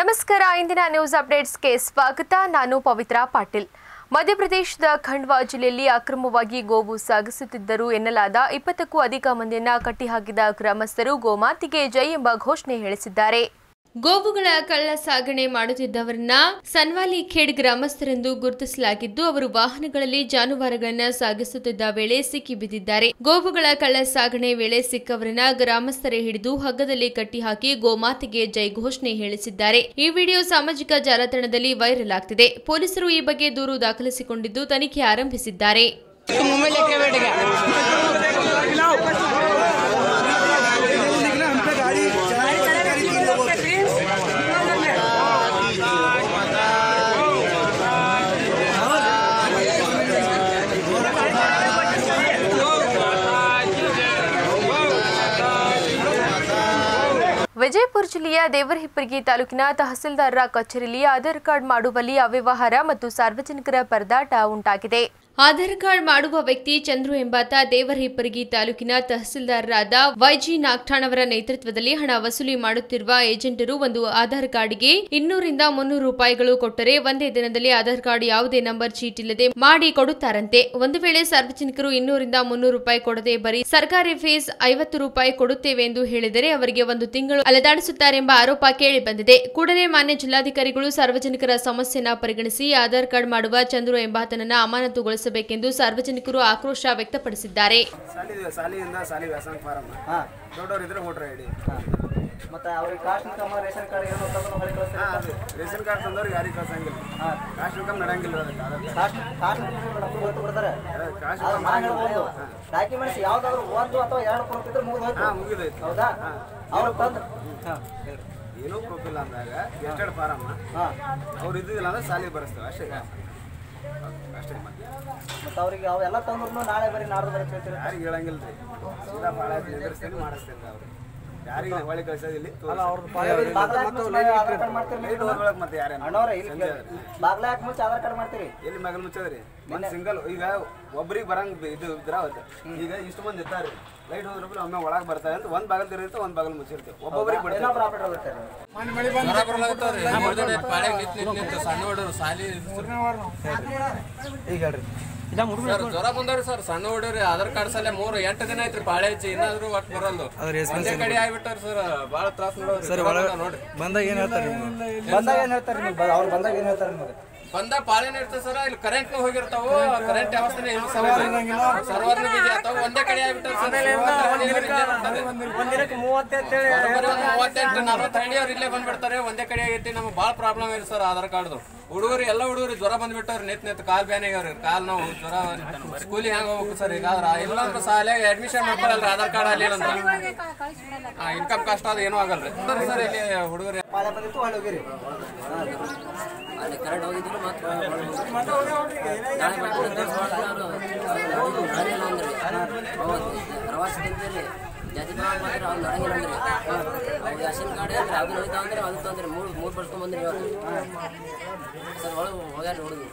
ನಮಸ್ಕಾರ ಇಂದಿನ ನ್ಯೂಸ್ ಅಪ್ಡೇಟ್ಸ್ಗೆ ಸ್ವಾಗತ ನಾನು ಪವಿತ್ರ ಪಾಟೀಲ್ ಮಧ್ಯಪ್ರದೇಶದ ಖಂಡ್ವಾ ಜಿಲ್ಲೆಯಲ್ಲಿ ಅಕ್ರಮವಾಗಿ ಗೋವು ಸಾಗಿಸುತ್ತಿದ್ದರು ಎನ್ನಲಾದ ಇಪ್ಪತ್ತಕ್ಕೂ ಅಧಿಕ ಮಂದಿಯನ್ನ ಕಟ್ಟಿಹಾಕಿದ ಗ್ರಾಮಸ್ಥರು ಗೋಮಾತಿಗೆ ಜೈ ಎಂಬ ಘೋಷಣೆ ಹೇಳಿಸಿದ್ದಾರೆ ಗೋವುಗಳ ಕಳ್ಳ ಸಾಗಣೆ ಮಾಡುತ್ತಿದ್ದವರನ್ನ ಸನ್ವಾಲಿ ಖೇಡ್ ಗ್ರಾಮಸ್ಥರೆಂದು ಗುರುತಿಸಲಾಗಿದ್ದು ಅವರು ವಾಹನಗಳಲ್ಲಿ ಜಾನುವಾರುಗಳನ್ನ ಸಾಗಿಸುತ್ತಿದ್ದ ವೇಳೆ ಸಿಕ್ಕಿಬಿದ್ದಿದ್ದಾರೆ ಗೋವುಗಳ ಕಳ್ಳ ಸಾಗಣೆ ವೇಳೆ ಸಿಕ್ಕವರನ್ನ ಗ್ರಾಮಸ್ಥರೇ ಹಿಡಿದು ಹಗ್ಗದಲ್ಲಿ ಕಟ್ಟಿಹಾಕಿ ಗೋಮಾತೆಗೆ ಜೈ ಘೋಷಣೆ ಹೇಳಿಸಿದ್ದಾರೆ ಈ ವಿಡಿಯೋ ಸಾಮಾಜಿಕ ಜಾಲತಾಣದಲ್ಲಿ ವೈರಲ್ ಆಗ್ತಿದೆ ಪೊಲೀಸರು ಈ ಬಗ್ಗೆ ದೂರು ದಾಖಲಿಸಿಕೊಂಡಿದ್ದು ತನಿಖೆ ಆರಂಭಿಸಿದ್ದಾರೆ मुंह में लेके बैठ गया ವಿಜಯಪುರ ಜಿಲ್ಲೆಯ ದೇವರಹಿಪ್ಪರಗಿ ತಾಲೂಕಿನ ತಹಸೀಲ್ದಾರರ ಕಚೇರಿಯಲ್ಲಿ ಆಧಾರ್ ಕಾರ್ಡ್ ಮಾಡುವಲ್ಲಿ ಅವ್ಯವಹಾರ ಮತ್ತು ಸಾರ್ವಜನಿಕರ ಪರದಾಟ ಉಂಟಾಗಿದೆ ಆಧಾರ್ ಕಾರ್ಡ್ ಮಾಡುವ ವ್ಯಕ್ತಿ ಚಂದ್ರು ಎಂಬಾತ ದೇವರಹಿಪ್ಪರಗಿ ತಾಲೂಕಿನ ತಹಸೀಲ್ದಾರರಾದ ವೈಜಿ ನಾಗ್ಠಾಣ್ ಅವರ ನೇತೃತ್ವದಲ್ಲಿ ಹಣ ವಸೂಲಿ ಮಾಡುತ್ತಿರುವ ಏಜೆಂಟರು ಒಂದು ಆಧಾರ್ ಕಾರ್ಡ್ಗೆ ಇನ್ನೂರಿಂದ ಮುನ್ನೂರು ರೂಪಾಯಿಗಳು ಕೊಟ್ಟರೆ ಒಂದೇ ದಿನದಲ್ಲಿ ಆಧಾರ್ ಕಾರ್ಡ್ ಯಾವುದೇ ನಂಬರ್ ಚೀಟ್ ಇಲ್ಲದೆ ಮಾಡಿ ಕೊಡುತ್ತಾರಂತೆ ಒಂದು ವೇಳೆ ಸಾರ್ವಜನಿಕರು ಇನ್ನೂರಿಂದ ಮುನ್ನೂರು ರೂಪಾಯಿ ಕೊಡದೆ ಬರೀ ಸರ್ಕಾರಿ ಫೀಸ್ ಐವತ್ತು ರೂಪಾಯಿ ಕೊಡುತ್ತೇವೆ ಎಂದು ಹೇಳಿದರೆ ಅವರಿಗೆ ಒಂದು ತಿಂಗಳು ಅಲೆದಾಡಿಸುತ್ತಾರೆಂಬ ಆರೋಪ ಕೇಳಿ ಬಂದಿದೆ ಕೂಡಲೇ ಮಾನ್ಯ ಜಿಲ್ಲಾಧಿಕಾರಿಗಳು ಸಾರ್ವಜನಿಕರ ಸಮಸ್ಯೆನ ಪರಿಗಣಿಸಿ ಆಧಾರ್ ಕಾರ್ಡ್ ಮಾಡುವ ಚಂದ್ರು ಎಂಬಾತನನ್ನ ಅಮಾನತುಗೊಳಿಸಬೇಕೆಂದು ಸಾರ್ವಜನಿಕರು ಆಕ್ರೋಶ ವ್ಯಕ್ತಪಡಿಸಿದ್ದಾರೆ ಸಾಲಿ ಸಾಲಿಯಿಂದ ಸಾಲಿ ವ್ಯಾಸಂಗ ಫಾರಮ್ ಹಾಂ ದೊಡ್ಡವ್ರು ಇದ್ರೆ ವೋಟರ್ ಐ ಡಿ ಮತ್ತೆ ಅವ್ರಿಗೆ ಕಾಸ್ಟ್ ಇನ್ಕಮ್ ರೇಷನ್ ಕಾರ್ಡ್ ಏನು ಅಂತಂದ್ರೆ ಹೊರಗೆ ಕಳಿಸ್ತಾರೆ ಹಾಂ ಅದು ರೇಷನ್ ಕಾರ್ಡ್ ತಂದವ್ರಿಗೆ ಯಾರಿಗೆ ಕಳ್ಸಂಗಿಲ್ಲ ಹಾಂ ಕಾಸ್ಟ್ ಇನ್ಕಮ್ ನಡೆಯಂಗಿಲ್ಲ ಅದಕ್ಕೆ ಅದಕ್ಕೆ ಕಾಸ್ಟ್ ಕಾಸ್ಟ್ ಗೊತ್ತು ಬಿಡ್ತಾರೆ ಕಾಸ್ಟ್ ಅದು ಇನ್ಕಮ್ ನಾನು ಹೇಳ್ಬೋದು ಡಾಕ್ಯುಮೆಂಟ್ಸ್ ಯಾವ್ದಾದ್ರು ಒಂದು ಅಥವಾ ಎರಡು ಕೊಡ್ತಿದ್ರೆ ಮುಗಿದು ಹೋಯ್ತು ಹಾಂ ಮುಗಿದೈತಿ ಹೌದಾ ಅವ್ರು ತಂದು ಹಾಂ ಹೇಳಿ ಏನೂ ಪ್ರೂಫ್ ಇಲ್ಲ ಅಂದಾಗ ಗೆಸ್ಟೆಡ್ ಫಾರಮ್ ಹಾಂ ಅವ್ರು ಇದ್ದಿಲ್ಲ ಅಂದ್ರೆ ಸಾಲಿ ಬರೆಸ್ತೇವೆ ಅಷ್ಟೇ ಅಷ್ಟೇ ಮತ್ತೆ ಮತ್ತೆ ಅವ್ರಿಗೆ ಅವೆಲ್ಲ ತಂದ್ರು ನಾಳೆ ಬರೀ ನಾಡ್ದು ಬರೀ ಹೇಳ್ತೀರಿ ಯಾರಿಗೆ ಹೇಳಂಗಿಲ್ಲ ರೀ ಸೀದಾ ಭಾಳ ನಿಂದಿರ್ಸ್ತೇನೆ ಮಾಡಿಸ್ತೇನೆ ಅವ್ರು ಯಾರಿಗೆ ಹೊಳಿ ಕಳ್ಸೋದಿಲ್ಲ ಬಾಗ್ಲ ಹಾಕಿ ಮುಂಚೆ ಆಧಾರ್ ಕಾರ್ಡ್ ಮಾಡ್ತೀರಿ ಲೈಟ್ ನೀವು? ಹೋಗ್ಬೇಕು ಮತ್ತೆ ಯಾರೇನು ಅಣ್ಣವ್ರೆ ಇಲ್ಲಿ ಬಾಗ್ಲ ಹಾಕಿ ಮುಂಚೆ ಆಧಾರ್ ಕಾರ್ಡ್ ಮಾಡ್ತೀರಿ ಎಲ್ಲಿ ಮಗಲ್ ಮುಚ್ಚದ್ರಿ ಒಂದ್ ಸಿಂಗಲ್ ಈಗ ಒಬ್ರಿಗೆ ಬರಂಗ್ ಬಿ- ಇದು ಇದ್ರ ಅವತ್ತು ಈಗ ಇಷ್ಟು ಮಂದಿ ಇರ್ತಾರೆ ಲೈಟ್ ಹೋದ್ರೆ ಒಮ್ಮೆ ಒಳಗೆ ಬರ್ತಾರೆ ಅಂತ ಒಂದ್ ಬಾಗಲ್ ತೆರೀತೆ ಒಂದ್ ಬಾಗಲ್ ಮುಚ್ಚಿರ್ತೀವಿ ಒಬ್ಬೊಬ್ರಿಗೆ ಬಿಡ್ತಾರೆ ಇನ್ನೊಬ್ರು ಆಪರೇಟರ್ ಹೋಗ್ತಾರೆ ಸಣ್ಣ ಹುಡುಗರು ಸಾಲಿ ಈಗ ಹೇಳ್ರಿ ಸರ್ ಜ್ವರ ಬಂದವ್ರಿ ಸರ್ ಸಣ್ಣ ಹುಡುಗ್ರಿ ಆಧಾರ್ ಕಾರ್ಡ್ ಸಲ ಮೂರು ಎಂಟು ದಿನ ಐತ್ರಿ ಬಾಳೆ ಹಚ್ಚಿ ಇನ್ನಾದ್ರೂ ಒಟ್ಟು ಬರಲ್ದು ಒಂದೇ ಕಡೆ ಆಗ್ಬಿಟ್ಟಾರ ಸರ್ ಬಾಳ ತ್ರಾಸ ನೋಡ್ರಿ ನೋಡ್ರಿ ಬಂದಾಗ ಏನ್ ಹೇಳ್ತಾರೆ ಬಂದಾಗ ಏನ್ ಹೇಳ್ತಾರೆ ನಿಮ್ಗೆ ಅವ್ರು ಬಂದಾಗ ಏನ್ ಹೇಳ್ತಾರೆ ನಿಮಗೆ ಬಂದ ಪಾಳೆನ ಇರ್ತದೆ ಸರ್ ಇಲ್ಲಿ ಕರೆಂಟ್ ಹೋಗಿರ್ತಾವ ಕರೆಂಟ್ ವ್ಯವಸ್ಥೆ ಇಲ್ಲ ಸರ್ವರ್ ಬಿಜಿ ಆಗ್ತಾವ ಒಂದೇ ಕಡೆ ಆಗ್ಬಿಟ್ಟಾರ ಸರ್ ಒಂದಿನಕ್ಕೆ ಮೂವತ್ತೈದು ಮೂವತ್ತೆಂಟು ನಲ್ವತ್ತು ಹಳ್ಳಿಯವ್ರು ಇಲ್ಲೇ ಬಂದ್ಬಿಡ್ತಾರೆ ಒಂದೇ ಕಡೆ ಆಗೈತಿ ನಮ್ಗೆ ಭಾಳ ಪ್ರಾಬ್ಲಮ್ ಇದೆ ಸರ್ ಆಧಾರ್ ಕಾರ್ಡ್ದು ಹುಡುಗರು ಎಲ್ಲ ಹುಡುಗರು ಜ್ವರ ಬಂದ್ಬಿಟ್ಟವ್ರಿ ನಿತ್ ನಿತ್ ಕಾಲ್ ಬ್ಯಾನ್ ಆಗ್ಯಾವ್ರಿ ಕಾಲ್ ನಾವು ಜ್ವರ ಸ್ಕೂಲಿಗೆ ಹೆಂಗ್ ಹೋಗ್ಬೇಕು ಸರ್ ಈಗ ಆದ್ರ ಇಲ್ಲಾಂದ್ರೆ ಶಾಲೆಗೆ ಅಡ್ಮಿಷನ್ ಮಾಡ್ಕೊಳಲ್ರಿ ಆಧಾರ್ ಕಾರ್ಡ್ ಅಲ್ಲಿ ಅಂದ್ರೆ ಇನ್ಕಮ್ ಕಾಸ್ಟ್ ಅದು ಏನೂ ಆಗಲ್ರಿ ಸರ್ ಸರ್ ಇಲ್ಲಿ ಹುಡುಗರು ಪಾಳೆ ಬಂದಿತ್ತು ಹೊಳ್ಳಿ ಹೋಗಿರಿ ಅಲ್ಲಿ ಕರೆಂಟ್ ಹೋಗಿದ್ರು ಮತ್ತೆ ನಾಳೆ ಬರ್ತೀನಿ ಪ್ರವಾಸ ತಿಂತೀರಿ ಜಾತಿ ಭಾವ ಮಾತ್ರ ಅವ್ನು ನಡೆಯಂಗಿಲ್ಲ ಅಂದ್ರೆ ಅವ್ರು ರೇಷನ್ ಕಾರ್ಡ್ ಅಂದ್ರೆ ಅದನ್ನ ಹೋಯ್ತಾ ಅಂದ್ರೆ ಅದು ತಂದ್ರೆ ಮೂರು ಮೂರು ಬರ್ಸ್ಕೊಂಡ್ ಬಂದ್ರಿ ಇವತ್ತು ಸರ್ ಒಳಗೆ ಹೋಗ್ಯಾರ ನೋಡಿದ್ವಿ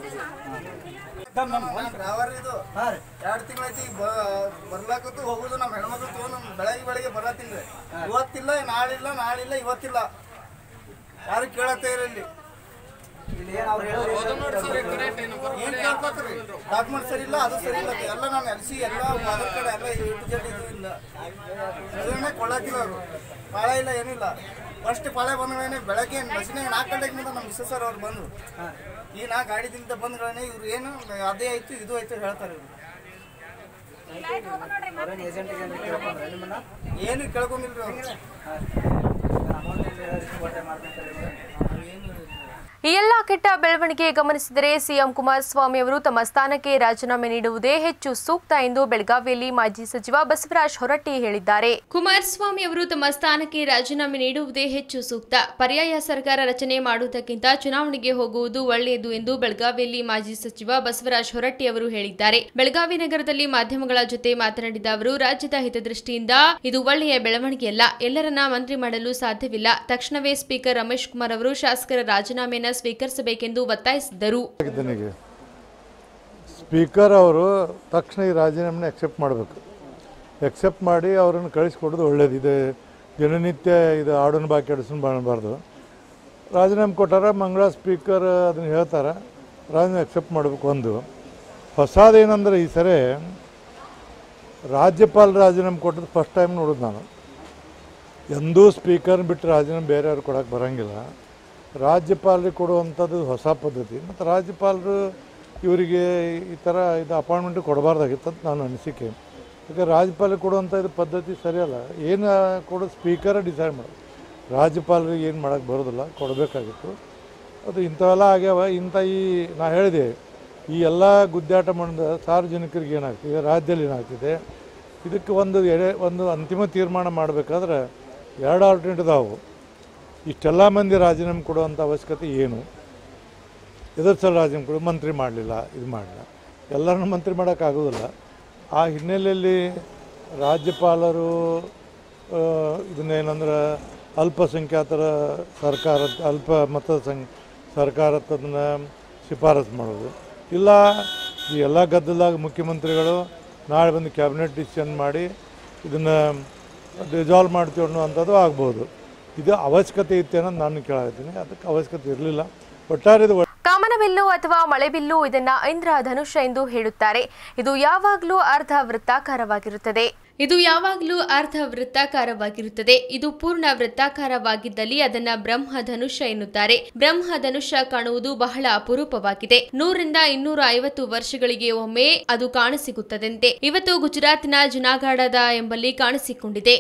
ಡ್ರೈವರ್ ಇದು ಹಾಂ ರೀ ಎರಡು ತಿಂಗಳೈತಿ ಬರ್ಲಾಕತ್ತು ಹೋಗುದು ನಮ್ಮ ಹೆಣ್ಮಕ್ಳು ತಗೊಂಡು ನಮ್ಮ ಬೆಳಗ್ಗೆ ಬೆಳಗ್ಗೆ ಬರತ್ತಿಲ್ಲ ಇವತ್ತಿಲ್ಲ ನಾಳಿಲ್ಲ ನಾಳಿಲ್ಲ ಇವತ್ತಿಲ್ಲ ಯಾರು ಕೇಳತ್ತೇ ಇರಲಿ ಇಲ್ಲಿ ಏನು ಅವ್ರು ಹೇಳೋದು ಏನ್ ಕೇಳ್ಕೊತ್ರಿ ಡಾಕ್ಯುಮೆಂಟ್ ಸರಿ ಇಲ್ಲ ಅದು ಸರಿ ಇಲ್ಲ ಎಲ್ಲ ನಾನು ಎಲ್ ಸಿ ಎಲ್ಲ ಆಧಾರ್ ಕಾರ್ಡ್ ಎಲ್ಲ ಎ ಟು ಜೆಡ್ ಇದು ಇಲ್ಲ ಇದನ್ನೇ ಕೊಳ್ಳತ್ತಿಲ್ಲ ಅವರು ಪಾಳೆ ಇಲ್ಲ ಏನಿಲ್ಲ ಫಸ್ಟ್ ಪಾಳೆ ಬಂದ್ಗಳೇ ಬೆಳಗ್ಗೆ ಬಸ್ಸಿನಾಗ ನಾಲ್ಕು ಗಂಟೆಗೆ ಮುಂದೆ ನಮ್ಮ ಮಿಸ್ಸಸ್ ಸರ್ ಅವ್ರು ಬಂದರು ಈ ನಾ ಗಾಡಿದಿಂದ ಬಂದ್ಗಳೇ ಇವ್ರು ಏನು ಅದೇ ಆಯ್ತು ಇದು ಆಯ್ತು ಹೇಳ್ತಾರೆ ಇವ್ರು ಅವ್ರೇನು ಏಜೆಂಟಿಗೆ ಏನು ಕೇಳ್ಕೊಂಡ್ರೆ ನಿಮ್ಮನ್ನ ಏನು ಕೇಳ್ಕೊಂಡಿಲ್ರಿ ಅವ್ರು ಅಮೌಂಟ್ ಕೊಟ್ಟೆ ಮಾಡ್ಕೊಂತಾರೆ ಈ ಎಲ್ಲ ಕೆಟ್ಟ ಬೆಳವಣಿಗೆ ಗಮನಿಸಿದರೆ ಸಿಎಂ ಕುಮಾರಸ್ವಾಮಿ ಅವರು ತಮ್ಮ ಸ್ಥಾನಕ್ಕೆ ರಾಜೀನಾಮೆ ನೀಡುವುದೇ ಹೆಚ್ಚು ಸೂಕ್ತ ಎಂದು ಬೆಳಗಾವಿಯಲ್ಲಿ ಮಾಜಿ ಸಚಿವ ಬಸವರಾಜ ಹೊರಟ್ಟಿ ಹೇಳಿದ್ದಾರೆ ಕುಮಾರಸ್ವಾಮಿ ಅವರು ತಮ್ಮ ಸ್ಥಾನಕ್ಕೆ ರಾಜೀನಾಮೆ ನೀಡುವುದೇ ಹೆಚ್ಚು ಸೂಕ್ತ ಪರ್ಯಾಯ ಸರ್ಕಾರ ರಚನೆ ಮಾಡುವುದಕ್ಕಿಂತ ಚುನಾವಣೆಗೆ ಹೋಗುವುದು ಒಳ್ಳೆಯದು ಎಂದು ಬೆಳಗಾವಿಯಲ್ಲಿ ಮಾಜಿ ಸಚಿವ ಬಸವರಾಜ ಹೊರಟ್ಟಿ ಅವರು ಹೇಳಿದ್ದಾರೆ ಬೆಳಗಾವಿ ನಗರದಲ್ಲಿ ಮಾಧ್ಯಮಗಳ ಜೊತೆ ಮಾತನಾಡಿದ ಅವರು ರಾಜ್ಯದ ಹಿತದೃಷ್ಟಿಯಿಂದ ಇದು ಒಳ್ಳೆಯ ಬೆಳವಣಿಗೆಯಲ್ಲ ಎಲ್ಲರನ್ನ ಮಂತ್ರಿ ಮಾಡಲು ಸಾಧ್ಯವಿಲ್ಲ ತಕ್ಷಣವೇ ಸ್ಪೀಕರ್ ರಮೇಶ್ ಕುಮಾರ್ ಅವರು ಶಾಸಕರ ರಾಜೀನಾಮೆಯನ್ನು ಸ್ವೀಕರಿಸಬೇಕೆಂದು ಒತ್ತಾಯಿಸಿದರು ನನಗೆ ಸ್ಪೀಕರ್ ಅವರು ತಕ್ಷಣ ಈ ರಾಜೀನಾಮೆನ ಅಕ್ಸೆಪ್ಟ್ ಮಾಡಬೇಕು ಎಕ್ಸೆಪ್ಟ್ ಮಾಡಿ ಅವರನ್ನು ಕಳಿಸ್ಕೊಡೋದು ಒಳ್ಳೇದು ಇದು ದಿನನಿತ್ಯ ಇದು ಆಡೋನ್ ಬಾಕಿ ಆಡಿಸ್ಕೊಂಡು ಮಾಡಬಾರ್ದು ರಾಜೀನಾಮೆ ಕೊಟ್ಟಾರ ಮಂಗಳ ಸ್ಪೀಕರ್ ಅದನ್ನು ಹೇಳ್ತಾರೆ ರಾಜೀನಾಮೆ ಅಕ್ಸೆಪ್ಟ್ ಮಾಡಬೇಕು ಒಂದು ಹೊಸದೇನಂದ್ರೆ ಈ ಸರಿ ರಾಜ್ಯಪಾಲ ರಾಜೀನಾಮೆ ಕೊಟ್ಟದ್ದು ಫಸ್ಟ್ ಟೈಮ್ ನೋಡೋದು ನಾನು ಎಂದೂ ಸ್ಪೀಕರ್ ಬಿಟ್ಟು ರಾಜೀನಾಮೆ ಬೇರೆಯವ್ರು ಕೊಡೋಕೆ ಬರೋಂಗಿಲ್ಲ ರಾಜ್ಯಪಾಲರಿಗೆ ಕೊಡುವಂಥದ್ದು ಹೊಸ ಪದ್ಧತಿ ಮತ್ತು ರಾಜ್ಯಪಾಲರು ಇವರಿಗೆ ಈ ಥರ ಇದು ಅಪಾಯಿಂಟ್ಮೆಂಟ್ ಕೊಡಬಾರ್ದಾಗಿತ್ತು ಅಂತ ನಾನು ಅನಿಸಿಕೆ ಯಾಕೆ ರಾಜ್ಯಪಾಲರಿಗೆ ಕೊಡುವಂಥ ಇದು ಪದ್ಧತಿ ಸರಿಯಲ್ಲ ಏನು ಕೊಡೋದು ಸ್ಪೀಕರ ಡಿಸೈಡ್ ಮಾಡೋದು ರಾಜ್ಯಪಾಲರಿಗೆ ಏನು ಮಾಡೋಕ್ಕೆ ಬರೋದಿಲ್ಲ ಕೊಡಬೇಕಾಗಿತ್ತು ಅದು ಇಂಥವೆಲ್ಲ ಆಗ್ಯಾವ ಇಂಥ ಈ ನಾ ಹೇಳಿದೆ ಈ ಎಲ್ಲ ಗುದ್ದಾಟ ಮಾಡಿದ ಸಾರ್ವಜನಿಕರಿಗೆ ಏನಾಗ್ತಿದೆ ರಾಜ್ಯದಲ್ಲಿ ಏನಾಗ್ತಿದೆ ಇದಕ್ಕೆ ಒಂದು ಎಡೆ ಒಂದು ಅಂತಿಮ ತೀರ್ಮಾನ ಮಾಡಬೇಕಾದ್ರೆ ಎರಡು ಆಲ್ಟರ್ನೇಟ್ ಇದಾವೆ ಇಷ್ಟೆಲ್ಲ ಮಂದಿ ರಾಜೀನಾಮೆ ಕೊಡುವಂಥ ಅವಶ್ಯಕತೆ ಏನು ಎದುರು ಸಲ ರಾಜೀನಾಮೆ ಕೊಡು ಮಂತ್ರಿ ಮಾಡಲಿಲ್ಲ ಇದು ಮಾಡಲಿಲ್ಲ ಎಲ್ಲರನ್ನೂ ಮಂತ್ರಿ ಮಾಡೋಕ್ಕಾಗೋದಿಲ್ಲ ಆ ಹಿನ್ನೆಲೆಯಲ್ಲಿ ರಾಜ್ಯಪಾಲರು ಆ, ಇದನ್ನೇನಂದ್ರೆ ಅಲ್ಪಸಂಖ್ಯಾತರ ಸರ್ಕಾರ ಅಲ್ಪ ಮತ ಸಂ ಸರ್ಕಾರದನ್ನ ಶಿಫಾರಸು ಮಾಡೋದು ಇಲ್ಲ ಈ ಎಲ್ಲ ಗದ್ದಲದಾಗ ಮುಖ್ಯಮಂತ್ರಿಗಳು ನಾಳೆ ಬಂದು ಕ್ಯಾಬಿನೆಟ್ ಡಿಸಿಷನ್ ಮಾಡಿ ಇದನ್ನು ರಿಸಾಲ್ವ್ ಮಾಡ್ತೀವಿ ಅನ್ನುವಂಥದ್ದು ಆಗ್ಬೋದು ಇದು ಅವಶ್ಯಕತೆ ಇತ್ತು ಅನ್ನೋದು ನಾನು ಕೇಳಾಕತ್ತೀನಿ ಅದಕ್ಕೆ ಅವಶ್ಯಕತೆ ಇರಲಿಲ್ಲ ಒಟ್ಟಾರೆ ಇದು ಕಾಮನಬಿಲ್ಲು ಅಥವಾ ಮಳೆಬಿಲ್ಲು ಇದನ್ನ ಇಂದ್ರಧನುಷ ಎಂದು ಹೇಳುತ್ತಾರೆ ಇದು ಯಾವಾಗಲೂ ಅರ್ಧ ವೃತ್ತಾಕಾರವಾಗಿರುತ್ತದೆ ಇದು ಯಾವಾಗಲೂ ಅರ್ಧ ವೃತ್ತಾಕಾರವಾಗಿರುತ್ತದೆ ಇದು ಪೂರ್ಣ ವೃತ್ತಾಕಾರವಾಗಿದ್ದಲ್ಲಿ ಅದನ್ನ ಬ್ರಹ್ಮಧನುಷ್ಯ ಎನ್ನುತ್ತಾರೆ ಬ್ರಹ್ಮಧನುಷ್ಯ ಕಾಣುವುದು ಬಹಳ ಅಪರೂಪವಾಗಿದೆ ನೂರಿಂದ ಇನ್ನೂರ ಐವತ್ತು ವರ್ಷಗಳಿಗೆ ಒಮ್ಮೆ ಅದು ಕಾಣಸಿಗುತ್ತದಂತೆ ಇವತ್ತು ಗುಜರಾತಿನ ಜುನಾಗಢದ ಎಂಬಲ್ಲಿ ಕಾಣಿಸಿಕೊಂಡಿದೆ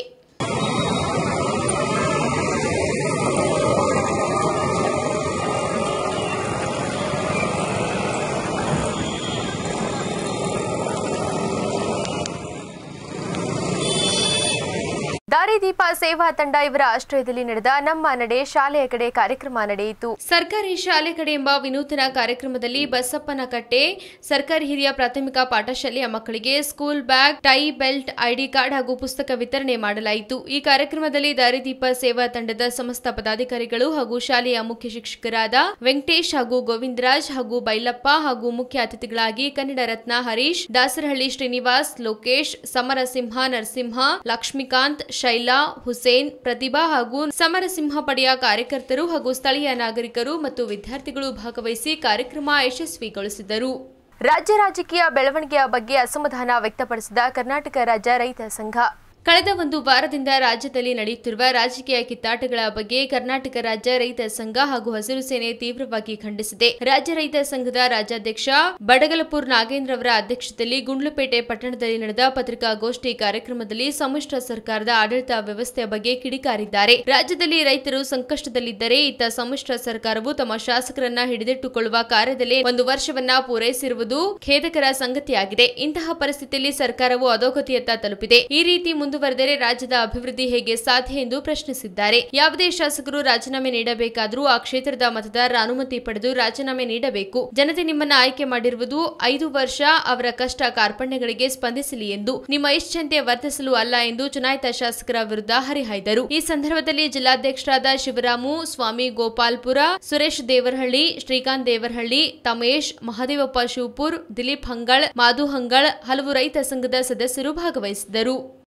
ದಾರಿದೀಪ ಸೇವಾ ತಂಡ ಇವರ ಆಶ್ರಯದಲ್ಲಿ ನಡೆದ ನಮ್ಮ ನಡೆ ಶಾಲೆಯ ಕಡೆ ಕಾರ್ಯಕ್ರಮ ನಡೆಯಿತು ಸರ್ಕಾರಿ ಶಾಲೆ ಕಡೆ ಎಂಬ ವಿನೂತನ ಕಾರ್ಯಕ್ರಮದಲ್ಲಿ ಬಸಪ್ಪನ ಕಟ್ಟೆ ಸರ್ಕಾರಿ ಹಿರಿಯ ಪ್ರಾಥಮಿಕ ಪಾಠಶಾಲೆಯ ಮಕ್ಕಳಿಗೆ school bag tie belt ID card ಹಾಗೂ ಪುಸ್ತಕ ವಿತರಣೆ ಮಾಡಲಾಯಿತು ಈ ಕಾರ್ಯಕ್ರಮದಲ್ಲಿ ದಾರಿದೀಪ ಸೇವಾ ತಂಡದ ಸಮಸ್ತ ಪದಾಧಿಕಾರಿಗಳು ಹಾಗೂ ಶಾಲೆಯ ಮುಖ್ಯ ಶಿಕ್ಷಕರಾದ ವೆಂಕಟೇಶ್ ಹಾಗೂ ಗೋವಿಂದರಾಜ್ ಹಾಗೂ ಬೈಲಪ್ಪ ಹಾಗೂ ಮುಖ್ಯ ಅತಿಥಿಗಳಾಗಿ ಕನ್ನಡ ರತ್ನ ಹರೀಶ್ ದಾಸರಹಳ್ಳಿ ಶ್ರೀನಿವಾಸ್ ಲೋಕೇಶ್ ಸಮರಸಿಂಹ ನರಸಿಂಹ ಲಕ್ಷ್ಮೀಕಾಂತ್ ಶೈಲಾ ಹುಸೇನ್ ಪ್ರತಿಭಾ ಹಾಗೂ ಸಮರಸಿಂಹ ಪಡೆಯ ಕಾರ್ಯಕರ್ತರು ಹಾಗೂ ಸ್ಥಳೀಯ ನಾಗರಿಕರು ಮತ್ತು ವಿದ್ಯಾರ್ಥಿಗಳು ಭಾಗವಹಿಸಿ ಕಾರ್ಯಕ್ರಮ ಯಶಸ್ವಿಗೊಳಿಸಿದರು ರಾಜ್ಯ ರಾಜಕೀಯ ಬೆಳವಣಿಗೆಯ ಬಗ್ಗೆ ಅಸಮಾಧಾನ ವ್ಯಕ್ತಪಡಿಸಿದ ಕರ್ನಾಟಕ ರಾಜ್ಯ ರೈತ ಸಂಘ ಕಳೆದ ಒಂದು ವಾರದಿಂದ ರಾಜ್ಯದಲ್ಲಿ ನಡೆಯುತ್ತಿರುವ ರಾಜಕೀಯ ಕಿತ್ತಾಟಗಳ ಬಗ್ಗೆ ಕರ್ನಾಟಕ ರಾಜ್ಯ ರೈತ ಸಂಘ ಹಾಗೂ ಹಸಿರು ಸೇನೆ ತೀವ್ರವಾಗಿ ಖಂಡಿಸಿದೆ ರಾಜ್ಯ ರೈತ ಸಂಘದ ರಾಜ್ಯಾಧ್ಯಕ್ಷ ಬಡಗಲಪುರ್ ನಾಗೇಂದ್ರ ಅವರ ಅಧ್ಯಕ್ಷತೆಯಲ್ಲಿ ಗುಂಡ್ಲುಪೇಟೆ ಪಟ್ಟಣದಲ್ಲಿ ನಡೆದ ಪತ್ರಿಕಾಗೋಷ್ಠಿ ಕಾರ್ಯಕ್ರಮದಲ್ಲಿ ಸಮ್ಮಿಶ್ರ ಸರ್ಕಾರದ ಆಡಳಿತ ವ್ಯವಸ್ಥೆಯ ಬಗ್ಗೆ ಕಿಡಿಕಾರಿದ್ದಾರೆ ರಾಜ್ಯದಲ್ಲಿ ರೈತರು ಸಂಕಷ್ಟದಲ್ಲಿದ್ದರೆ ಇತ್ತ ಸಮ್ಮಿಶ್ರ ಸರ್ಕಾರವು ತಮ್ಮ ಶಾಸಕರನ್ನ ಹಿಡಿದಿಟ್ಟುಕೊಳ್ಳುವ ಕಾರ್ಯದಲ್ಲಿ ಒಂದು ವರ್ಷವನ್ನ ಪೂರೈಸಿರುವುದು ಖೇದಕರ ಸಂಗತಿಯಾಗಿದೆ ಇಂತಹ ಪರಿಸ್ಥಿತಿಯಲ್ಲಿ ಸರ್ಕಾರವು ಅಧೋಗತಿಯತ್ತ ತಲುಪಿದೆ ಈ ರೀತಿ ಮುಂದುವರೆದರೆ ರಾಜ್ಯದ ಅಭಿವೃದ್ಧಿ ಹೇಗೆ ಸಾಧ್ಯ ಎಂದು ಪ್ರಶ್ನಿಸಿದ್ದಾರೆ ಯಾವುದೇ ಶಾಸಕರು ರಾಜೀನಾಮೆ ನೀಡಬೇಕಾದರೂ ಆ ಕ್ಷೇತ್ರದ ಮತದಾರರ ಅನುಮತಿ ಪಡೆದು ರಾಜೀನಾಮೆ ನೀಡಬೇಕು ಜನತೆ ನಿಮ್ಮನ್ನ ಆಯ್ಕೆ ಮಾಡಿರುವುದು ಐದು ವರ್ಷ ಅವರ ಕಷ್ಟ ಕಾರ್ಪಣ್ಯಗಳಿಗೆ ಸ್ಪಂದಿಸಲಿ ಎಂದು ನಿಮ್ಮ ಇಷ್ಟಂತೆ ವರ್ತಿಸಲು ಅಲ್ಲ ಎಂದು ಚುನಾಯಿತ ಶಾಸಕರ ವಿರುದ್ಧ ಹರಿಹಾಯ್ದರು ಈ ಸಂದರ್ಭದಲ್ಲಿ ಜಿಲ್ಲಾಧ್ಯಕ್ಷರಾದ ಶಿವರಾಮು ಸ್ವಾಮಿ ಗೋಪಾಲ್ಪುರ ಸುರೇಶ್ ದೇವರಹಳ್ಳಿ ಶ್ರೀಕಾಂತ್ ದೇವರಹಳ್ಳಿ ತಮೇಶ್ ಮಹದೇವಪ್ಪ ಶಿವಪುರ್ ದಿಲೀಪ್ ಹಂಗಳ್ ಮಾಧು ಹಂಗಳ್ ಹಲವು ರೈತ ಸಂಘದ ಸದಸ್ಯರು ಭಾಗವಹಿಸಿದ್ದರು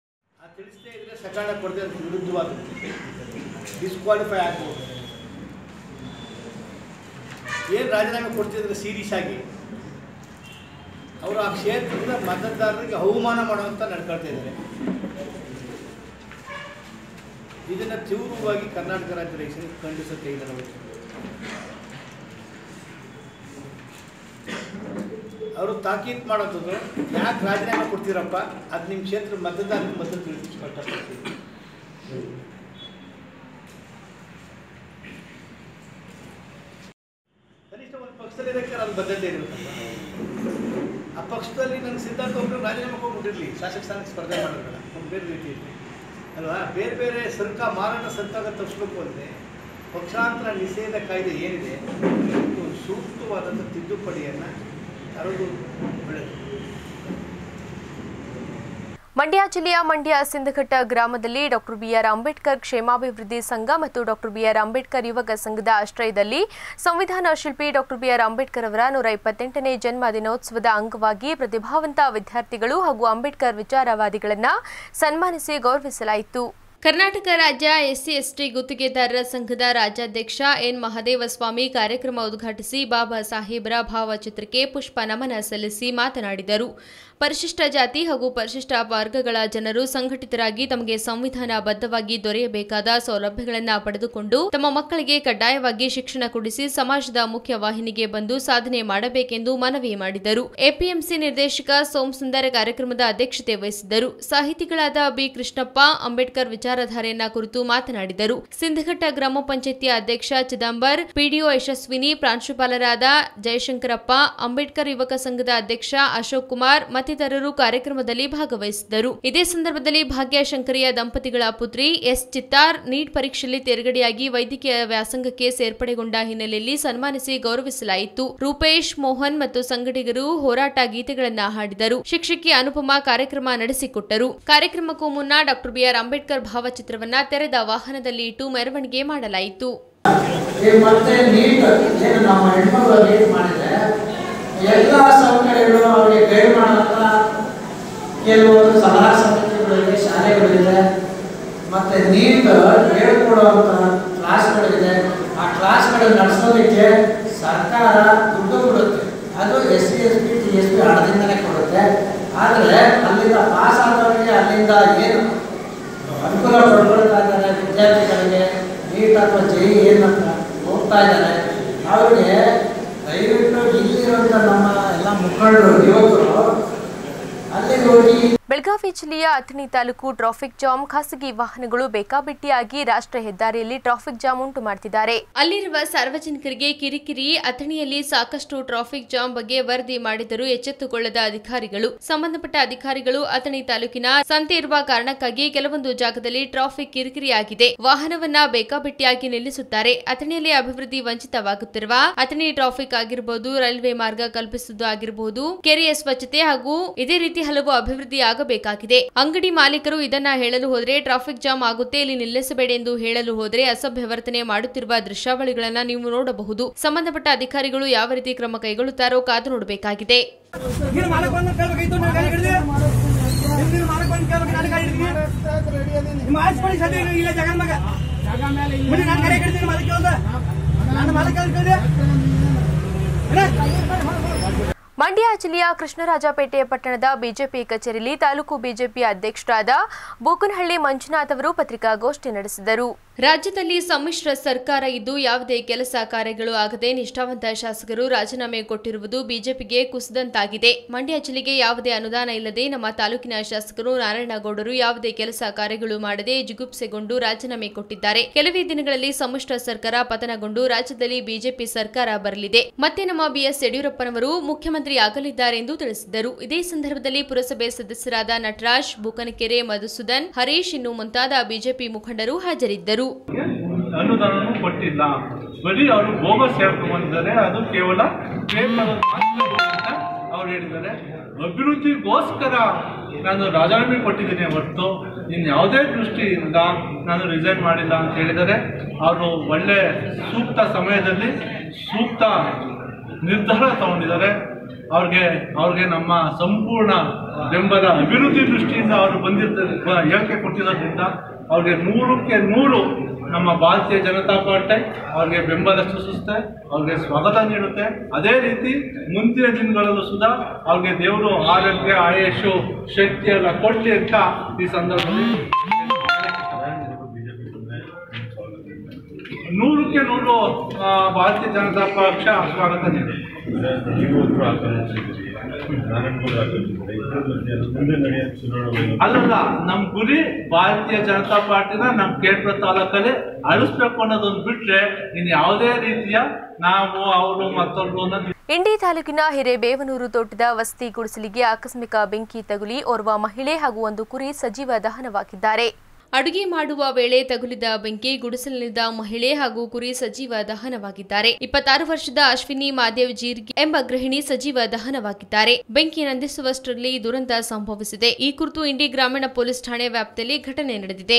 ಆ ತಿಳಿಸದೇ ಇದ್ರೆ ಸಕಾಲ ಕೊಡದೆ ಅದಕ್ಕೆ ವಿರುದ್ಧವಾಗುತ್ತೆ ಡಿಸ್ಕ್ವಾಲಿಫೈ ಆಗ್ಬೋದು ಏನು ರಾಜೀನಾಮೆ ಕೊಡ್ತಿದ್ರೆ ಸೀರಿಯಸ್ ಆಗಿ ಅವರು ಆ ಕ್ಷೇತ್ರದ ಮತದಾರರಿಗೆ ಅವಮಾನ ಮಾಡುವಂತ ನಡ್ಕೊಳ್ತಾ ಇದ್ದಾರೆ ಇದನ್ನು ತೀವ್ರವಾಗಿ ಕರ್ನಾಟಕ ರಾಜ್ಯ ರೈತರು ಖಂಡಿಸುತ್ತೆ ಇದರ ಬಗ್ಗೆ ಅವರು ತಾಕೀತ್ ಮಾಡೋದು ಯಾಕೆ ರಾಜೀನಾಮೆ ಕೊಡ್ತೀರಪ್ಪ ಅದು ನಿಮ್ಮ ಕ್ಷೇತ್ರ ಮತದಾರರಿಗೆ ಮೊದಲು ತಿಳಿಸಿ ಕಷ್ಟಪಡ್ತೀವಿ ಕನಿಷ್ಠ ಒಂದು ಪಕ್ಷದಲ್ಲಿ ಇರೋಕ್ಕೆ ಅಲ್ಲಿ ಬದ್ಧತೆ ಇರಬೇಕಪ್ಪ ಆ ಪಕ್ಷದಲ್ಲಿ ನನ್ನ ಸಿದ್ಧಾಂತ ಒಬ್ಬರು ರಾಜೀನಾಮೆ ಹೋಗ್ಬಿಟ್ಟಿರಲಿ ಶಾಸಕ ಸ್ಥಾನಕ್ಕೆ ಸ್ಪರ್ಧೆ ಮಾಡೋದಿಲ್ಲ ಒಂದು ಬೇರೆ ರೀತಿಯಲ್ಲಿ ಅಲ್ವಾ ಬೇರೆ ಬೇರೆ ಸರ್ಕಾರ ಮಾರಾಟ ಸರ್ಕಾರ ತಪ್ಪಿಸ್ಬೇಕು ಅಂದರೆ ಪಕ್ಷಾಂತರ ನಿಷೇಧ ಕಾಯ್ದೆ ಏನಿದೆ ಇದಕ್ಕೆ ಸೂಕ್ತವಾದಂಥ ತಿದ್ದುಪಡಿಯನ್ನು ತರೋದು ಒಳ್ಳೆಯದು ಮಂಡ್ಯ ಜಿಲ್ಲೆಯ ಮಂಡ್ಯ ಸಿಂಧಘಟ್ಟ ಗ್ರಾಮದಲ್ಲಿ ಡಾಕ್ಟರ್ ಬಿಆರ್ ಅಂಬೇಡ್ಕರ್ ಕ್ಷೇಮಾಭಿವೃದ್ಧಿ ಸಂಘ ಮತ್ತು ಡಾಕ್ಟರ್ ಬಿಆರ್ ಅಂಬೇಡ್ಕರ್ ಯುವಕ ಸಂಘದ ಆಶ್ರಯದಲ್ಲಿ ಸಂವಿಧಾನ ಶಿಲ್ಪಿ ಡಾಕ್ಟರ್ ಬಿಆರ್ ಅಂಬೇಡ್ಕರ್ ಅವರ ನೂರ ಇಪ್ಪತ್ತೆಂಟನೇ ಜನ್ಮ ದಿನೋತ್ಸವದ ಅಂಗವಾಗಿ ಪ್ರತಿಭಾವಂತ ವಿದ್ಯಾರ್ಥಿಗಳು ಹಾಗೂ ಅಂಬೇಡ್ಕರ್ ವಿಚಾರವಾದಿಗಳನ್ನು ಸನ್ಮಾನಿಸಿ ಗೌರವಿಸಲಾಯಿತು ಕರ್ನಾಟಕ ರಾಜ್ಯ ಎಸ್ಸಿ ಎಸ್ಟಿ ಗುತ್ತಿಗೆದಾರರ ಸಂಘದ ರಾಜ್ಯಾಧ್ಯಕ್ಷ ಎನ್ ಮಹದೇವಸ್ವಾಮಿ ಕಾರ್ಯಕ್ರಮ ಉದ್ಘಾಟಿಸಿ ಬಾಬಾ ಸಾಹೇಬರ ಭಾವಚಿತ್ರಕ್ಕೆ ಪುಷ್ಪ ನಮನ ಸಲ್ಲಿಸಿ ಮಾತನಾಡಿದರು ಪರಿಶಿಷ್ಟ ಜಾತಿ ಹಾಗೂ ಪರಿಶಿಷ್ಟ ವರ್ಗಗಳ ಜನರು ಸಂಘಟಿತರಾಗಿ ತಮಗೆ ಸಂವಿಧಾನಬದ್ಧವಾಗಿ ದೊರೆಯಬೇಕಾದ ಸೌಲಭ್ಯಗಳನ್ನು ಪಡೆದುಕೊಂಡು ತಮ್ಮ ಮಕ್ಕಳಿಗೆ ಕಡ್ಡಾಯವಾಗಿ ಶಿಕ್ಷಣ ಕೊಡಿಸಿ ಸಮಾಜದ ಮುಖ್ಯ ವಾಹಿನಿಗೆ ಬಂದು ಸಾಧನೆ ಮಾಡಬೇಕೆಂದು ಮನವಿ ಮಾಡಿದರು ಎಪಿಎಂಸಿ ನಿರ್ದೇಶಕ ಸೋಮಸುಂದರ ಕಾರ್ಯಕ್ರಮದ ಅಧ್ಯಕ್ಷತೆ ವಹಿಸಿದ್ದರು ಸಾಹಿತಿಗಳಾದ ಬಿ ಕೃಷ್ಣಪ್ಪ ಅಂಬೇಡ್ಕರ್ ವಿಚಾರಧಾರೆಯನ್ನ ಕುರಿತು ಮಾತನಾಡಿದರು ಸಿಂಧಘಟ್ಟ ಗ್ರಾಮ ಪಂಚಾಯಿತಿಯ ಅಧ್ಯಕ್ಷ ಚಿದಂಬರ್ ಪಿಡಿಒ ಯಶಸ್ವಿನಿ ಪ್ರಾಂಶುಪಾಲರಾದ ಜಯಶಂಕರಪ್ಪ ಅಂಬೇಡ್ಕರ್ ಯುವಕ ಸಂಘದ ಅಧ್ಯಕ್ಷ ಅಶೋಕ್ ಕುಮಾರ್ ಮತ್ತಿತರರು ಕಾರ್ಯಕ್ರಮದಲ್ಲಿ ಭಾಗವಹಿಸಿದ್ದರು ಇದೇ ಸಂದರ್ಭದಲ್ಲಿ ಭಾಗ್ಯ ಶಂಕರಿಯ ದಂಪತಿಗಳ ಪುತ್ರಿ ಎಸ್ ಚಿತ್ತಾರ್ ನೀಟ್ ಪರೀಕ್ಷೆಯಲ್ಲಿ ತೇರ್ಗಡೆಯಾಗಿ ವೈದ್ಯಕೀಯ ವ್ಯಾಸಂಗಕ್ಕೆ ಸೇರ್ಪಡೆಗೊಂಡ ಹಿನ್ನೆಲೆಯಲ್ಲಿ ಸನ್ಮಾನಿಸಿ ಗೌರವಿಸಲಾಯಿತು ರೂಪೇಶ್ ಮೋಹನ್ ಮತ್ತು ಸಂಗಡಿಗರು ಹೋರಾಟ ಗೀತೆಗಳನ್ನ ಹಾಡಿದರು ಶಿಕ್ಷಕಿ ಅನುಪಮಾ ಕಾರ್ಯಕ್ರಮ ನಡೆಸಿಕೊಟ್ಟರು ಕಾರ್ಯಕ್ರಮಕ್ಕೂ ಮುನ್ನ ಡಾಕ್ಟರ್ ಬಿಆರ್ ಅಂಬೇಡ್ಕರ್ ಭಾವಚಿತ್ರವನ್ನ ತೆರೆದ ವಾಹನದಲ್ಲಿ ಇಟ್ಟು ಮೆರವಣಿಗೆ ಮಾಡಲಾಯಿತು ಈ ಮತ್ತೆ ನೀಟ್ ಏನು ನಮ್ಮ ಹೆಣ್ಮಗಳು ನೀಟ್ ಮಾಡಿದ್ರೆ ಎಲ್ಲ ಸೌಕರ್ಯಗಳು ಅವರಿಗೆ ಗೈಡ್ ಮಾಡೋಂಥ ಕೆಲವೊಂದು ಸಲಹಾ ಸಮಿತಿಗಳಿದೆ ಶಾಲೆಗಳಿದೆ ಮತ್ತೆ ನೀಟ್ ಹೇಳ್ಕೊಡುವಂಥ ಕ್ಲಾಸ್ಗಳಿದೆ ಆ ಕ್ಲಾಸ್ಗಳು ನಡೆಸೋದಕ್ಕೆ ಸರ್ಕಾರ ದುಡ್ಡು ಕೊಡುತ್ತೆ ಅದು S C S P T S P ಹಣದಿಂದನೇ ಕೊಡುತ್ತೆ ಆದರೆ ಅಲ್ಲಿಂದ ಪಾಸ್ ಆದವರಿಗೆ ಅಲ್ಲಿಂದ ಏನು ಅನುಕೂಲ ಪಡ್ಕೊಳ್ತಾ ಇದ್ದಾರೆ ವಿದ್ಯಾರ್ಥಿಗಳಿಗೆ ನೀಟ್ ಅಥವಾ ಜೆ ಏನು ಹೋಗ್ತಾ ಇದ್ದಾರೆ ಅವರಿಗೆ ದಯವಿಟ್ಟು ಇಲ್ಲಿರುವಂಥ ನಮ್ಮ ಎಲ್ಲ ಮುಖಂಡರು ಯುವಕರು ಅಲ್ಲಿಗೆ ಹೋಗಿ ಬೆಳಗಾವಿ ಜಿಲ್ಲೆಯ ಅಥಣಿ ತಾಲೂಕು ಟ್ರಾಫಿಕ್ ಜಾಮ್ ಖಾಸಗಿ ವಾಹನಗಳು ಬೇಕಾಬಿಟ್ಟಿಯಾಗಿ ರಾಷ್ಟ್ರ ಹೆದ್ದಾರಿಯಲ್ಲಿ ಟ್ರಾಫಿಕ್ ಜಾಮ್ ಉಂಟು ಮಾಡ್ತಿದ್ದಾರೆ ಅಲ್ಲಿರುವ ಸಾರ್ವಜನಿಕರಿಗೆ ಕಿರಿಕಿರಿ ಅಥಣಿಯಲ್ಲಿ ಸಾಕಷ್ಟು ಟ್ರಾಫಿಕ್ ಜಾಮ್ ಬಗ್ಗೆ ವರದಿ ಮಾಡಿದರೂ ಎಚ್ಚೆತ್ತುಕೊಳ್ಳದ ಅಧಿಕಾರಿಗಳು ಸಂಬಂಧಪಟ್ಟ ಅಧಿಕಾರಿಗಳು ಅಥಣಿ ತಾಲೂಕಿನ ಸಂತೆ ಇರುವ ಕಾರಣಕ್ಕಾಗಿ ಕೆಲವೊಂದು ಜಾಗದಲ್ಲಿ ಟ್ರಾಫಿಕ್ ಕಿರಿಕಿರಿಯಾಗಿದೆ ವಾಹನವನ್ನ ಬೇಕಾಬಿಟ್ಟಿಯಾಗಿ ನಿಲ್ಲಿಸುತ್ತಾರೆ ಅಥಣಿಯಲ್ಲಿ ಅಭಿವೃದ್ಧಿ ವಂಚಿತವಾಗುತ್ತಿರುವ ಅಥಣಿ ಟ್ರಾಫಿಕ್ ಆಗಿರಬಹುದು ರೈಲ್ವೆ ಮಾರ್ಗ ಕಲ್ಪಿಸುವುದು ಆಗಿರಬಹುದು ಕೆರೆಯ ಸ್ವಚ್ಛತೆ ಹಾಗೂ ಇದೇ ರೀತಿ ಹಲವು ಅಭಿವೃದ್ಧಿ ಆಗಬೇಕಾಗಿದೆ ಅಂಗಡಿ ಮಾಲೀಕರು ಇದನ್ನ ಹೇಳಲು ಹೋದ್ರೆ ಟ್ರಾಫಿಕ್ ಜಾಮ್ ಆಗುತ್ತೆ ಇಲ್ಲಿ ನಿಲ್ಲಿಸಬೇಡಿ ಎಂದು ಹೇಳಲು ಹೋದ್ರೆ ಅಸಭ್ಯ ವರ್ತನೆ ಮಾಡುತ್ತಿರುವ ದೃಶ್ಯಾವಳಿಗಳನ್ನ ನೀವು ನೋಡಬಹುದು ಸಂಬಂಧಪಟ್ಟ ಅಧಿಕಾರಿಗಳು ಯಾವ ರೀತಿ ಕ್ರಮ ಕೈಗೊಳ್ಳುತ್ತಾರೋ ಕಾದು ನೋಡಬೇಕಾಗಿದೆ ನೀನು ಮಾಡಕ್ ಬಂದ್ರೆ ಕೇಳ್ಬೇಕಾಯ್ತು ನಾನು ಗಾಡಿ ಹಿಡಿದೆ ನೀನು ಮಾಡಕ್ ಬಂದು ಕೇಳ್ಬೇಕು ನಾನು ಗಾಡಿ ಹಿಡಿದೀನಿ ನಿಮ್ಮ ಆಸ್ಪತ್ರೆ ಸದ್ಯ ಇಲ್ಲ- ಇಲ್ಲ ಜಗನ್ ಮಗ ಬಿಡಿ ನಾನು ಗಾಡಿ ಹಿಡಿದೀನಿ ಮಾಲಕ್ ಕೇಳ್ದ ನಾನು ಮಾಲಕ್ ಕೇಳ್ದೆ ಮಂಡ್ಯ ಜಿಲ್ಲೆಯ ಕೃಷ್ಣರಾಜಪೇಟೆ ಪಟ್ಟಣದ ಬಿಜೆಪಿ ಕಚೇರಿಯಲ್ಲಿ ತಾಲೂಕು ಬಿಜೆಪಿ ಅಧ್ಯಕ್ಷರಾದ ಬೂಕನಹಳ್ಳಿ ಮಂಜುನಾಥ್ ಅವರು ಪತ್ರಿಕಾಗೋಷ್ಠಿ ನಡೆಸಿದರು ರಾಜ್ಯದಲ್ಲಿ ಸಮ್ಮಿಶ್ರ ಸರ್ಕಾರ ಇದ್ದು ಯಾವುದೇ ಕೆಲಸ ಕಾರ್ಯಗಳು ಆಗದೆ ನಿಷ್ಠಾವಂತ ಶಾಸಕರು ರಾಜೀನಾಮೆ ಕೊಟ್ಟಿರುವುದು ಬಿಜೆಪಿಗೆ ಕುಸಿದಂತಾಗಿದೆ ಮಂಡ್ಯ ಜಿಲ್ಲೆಗೆ ಯಾವುದೇ ಅನುದಾನ ಇಲ್ಲದೆ ನಮ್ಮ ತಾಲೂಕಿನ ಶಾಸಕರು ನಾರಾಯಣಗೌಡರು ಯಾವುದೇ ಕೆಲಸ ಕಾರ್ಯಗಳು ಮಾಡದೆ ಜಿಗುಪ್ಸೆಗೊಂಡು ರಾಜೀನಾಮೆ ಕೊಟ್ಟಿದ್ದಾರೆ ಕೆಲವೇ ದಿನಗಳಲ್ಲಿ ಸಮ್ಮಿಶ್ರ ಸರ್ಕಾರ ಪತನಗೊಂಡು ರಾಜ್ಯದಲ್ಲಿ ಬಿಜೆಪಿ ಸರ್ಕಾರ ಬರಲಿದೆ ಮತ್ತೆ ನಮ್ಮ ಬಿಎಸ್ ಯಡಿಯೂರಪ್ಪನವರು ಮುಖ್ಯಮಂತ್ರಿ ಆಗಲಿದ್ದಾರೆ ಎಂದು ತಿಳಿಸಿದರು ಇದೇ ಸಂದರ್ಭದಲ್ಲಿ ಪುರಸಭೆ ಸದಸ್ಯರಾದ ನಟರಾಜ್ ಬೂಕನಕೆರೆ ಮಧುಸೂದನ್ ಹರೀಶ್ ಇನ್ನು ಮುಂತಾದ ಬಿಜೆಪಿ ಮುಖಂಡರು ಹಾಜರಿದ್ದರು ಅನುದಾನನೂ ಕೊಟ್ಟಿಲ್ಲ ಬರೀ ಅವರು ಬೋಗಸ್ ಹೇಳ್ಕೊಂಡ್ಬಂದಿದ್ದಾರೆ ಅದು ಕೇವಲ ಪೇಪರ್ ಅಂತ ಅವ್ರು ಹೇಳಿದ್ದಾರೆ ಅಭಿವೃದ್ಧಿಗೋಸ್ಕರ ನಾನು ರಾಜೀನಾಮೆ ಕೊಟ್ಟಿದ್ದೀನಿ ಹೊರತು ಇನ್ನು ಯಾವುದೇ ದೃಷ್ಟಿಯಿಂದ ನಾನು ರಿಸೈನ್ ಮಾಡಿಲ್ಲ ಅಂತ ಹೇಳಿದ್ದಾರೆ ಅವರು ಒಳ್ಳೆ ಸೂಕ್ತ ಸಮಯದಲ್ಲಿ ಸೂಕ್ತ ನಿರ್ಧಾರ ತಗೊಂಡಿದ್ದಾರೆ ಅವ್ರಿಗೆ ಅವ್ರಿಗೆ ನಮ್ಮ ಸಂಪೂರ್ಣ ಬೆಂಬಲ ಅಭಿವೃದ್ಧಿ ದೃಷ್ಟಿಯಿಂದ ಅವರು ಬಂದಿರ್ತಾರೆ ಹೇಳಿಕೆ ಕೊಟ್ಟಿರೋದ್ರಿಂದ ಅವ್ರಿಗೆ ನೂರಕ್ಕೆ ನೂರು ನಮ್ಮ ಭಾರತೀಯ ಜನತಾ ಪಾರ್ಟಿ ಅವ್ರಿಗೆ ಬೆಂಬಲ ಸೂಚಿಸುತ್ತೆ ಅವ್ರಿಗೆ ಸ್ವಾಗತ ನೀಡುತ್ತೆ ಅದೇ ರೀತಿ ಮುಂದಿನ ದಿನಗಳಲ್ಲೂ ಸುಧಾ ಅವ್ರಿಗೆ ದೇವರು ಆರೋಗ್ಯ ಆಯುಷು ಶಕ್ತಿ ಎಲ್ಲ ಕೊಡ್ಲಿ ಅಂತ ಈ ಸಂದರ್ಭದಲ್ಲಿ ನೂರಕ್ಕೆ ನೂರು ಆ, ಭಾರತೀಯ ಜನತಾ ಪಕ್ಷ ಸ್ವಾಗತ ನೀಡುತ್ತೆ ಅಲ್ಲಲ್ಲ ನಮ್ ಗುರಿ ಭಾರತೀಯ ಜನತಾ ಪಾರ್ಟಿನ ನಮ್ ಕೇಂದ್ರ ತಾಲೂಕಲ್ಲಿ ಅಳಿಸ್ಬೇಕು ಅನ್ನೋದೊಂದು ಬಿಟ್ರೆ ಇನ್ ಯಾವುದೇ ರೀತಿಯ ನಾವು ಅವರು ಮತ್ತೊಬ್ರು ಅನ್ನೋದು ಇಂಡಿ ತಾಲೂಕಿನ ಹಿರೇಬೇವನೂರು ತೋಟದ ವಸತಿ ಗುಡಿಸಲಿಗೆ ಆಕಸ್ಮಿಕ ಬೆಂಕಿ ತಗುಲಿ ಓರ್ವ ಮಹಿಳೆ ಹಾಗೂ ಒಂದು ಕುರಿ ಸಜೀವ ದಹನವಾಗಿದ್ದಾರೆ ಅಡುಗೆ ಮಾಡುವ ವೇಳೆ ತಗುಲಿದ ಬೆಂಕಿ ಗುಡಿಸಲಿನಿಂದ ಮಹಿಳೆ ಹಾಗೂ ಕುರಿ ಸಜೀವ ದಹನವಾಗಿದ್ದಾರೆ ಇಪ್ಪತ್ತಾರು ವರ್ಷದ ಅಶ್ವಿನಿ ಮಾದೇವ್ ಜೀರ್ಗಿ ಎಂಬ ಗೃಹಿಣಿ ಸಜೀವ ದಹನವಾಗಿದ್ದಾರೆ ಬೆಂಕಿ ನಂದಿಸುವಷ್ಟರಲ್ಲಿ ದುರಂತ ಸಂಭವಿಸಿದೆ ಈ ಕುರಿತು ಇಂಡಿ ಗ್ರಾಮೀಣ ಪೊಲೀಸ್ ಠಾಣೆ ವ್ಯಾಪ್ತಿಯಲ್ಲಿ ಘಟನೆ ನಡೆದಿದೆ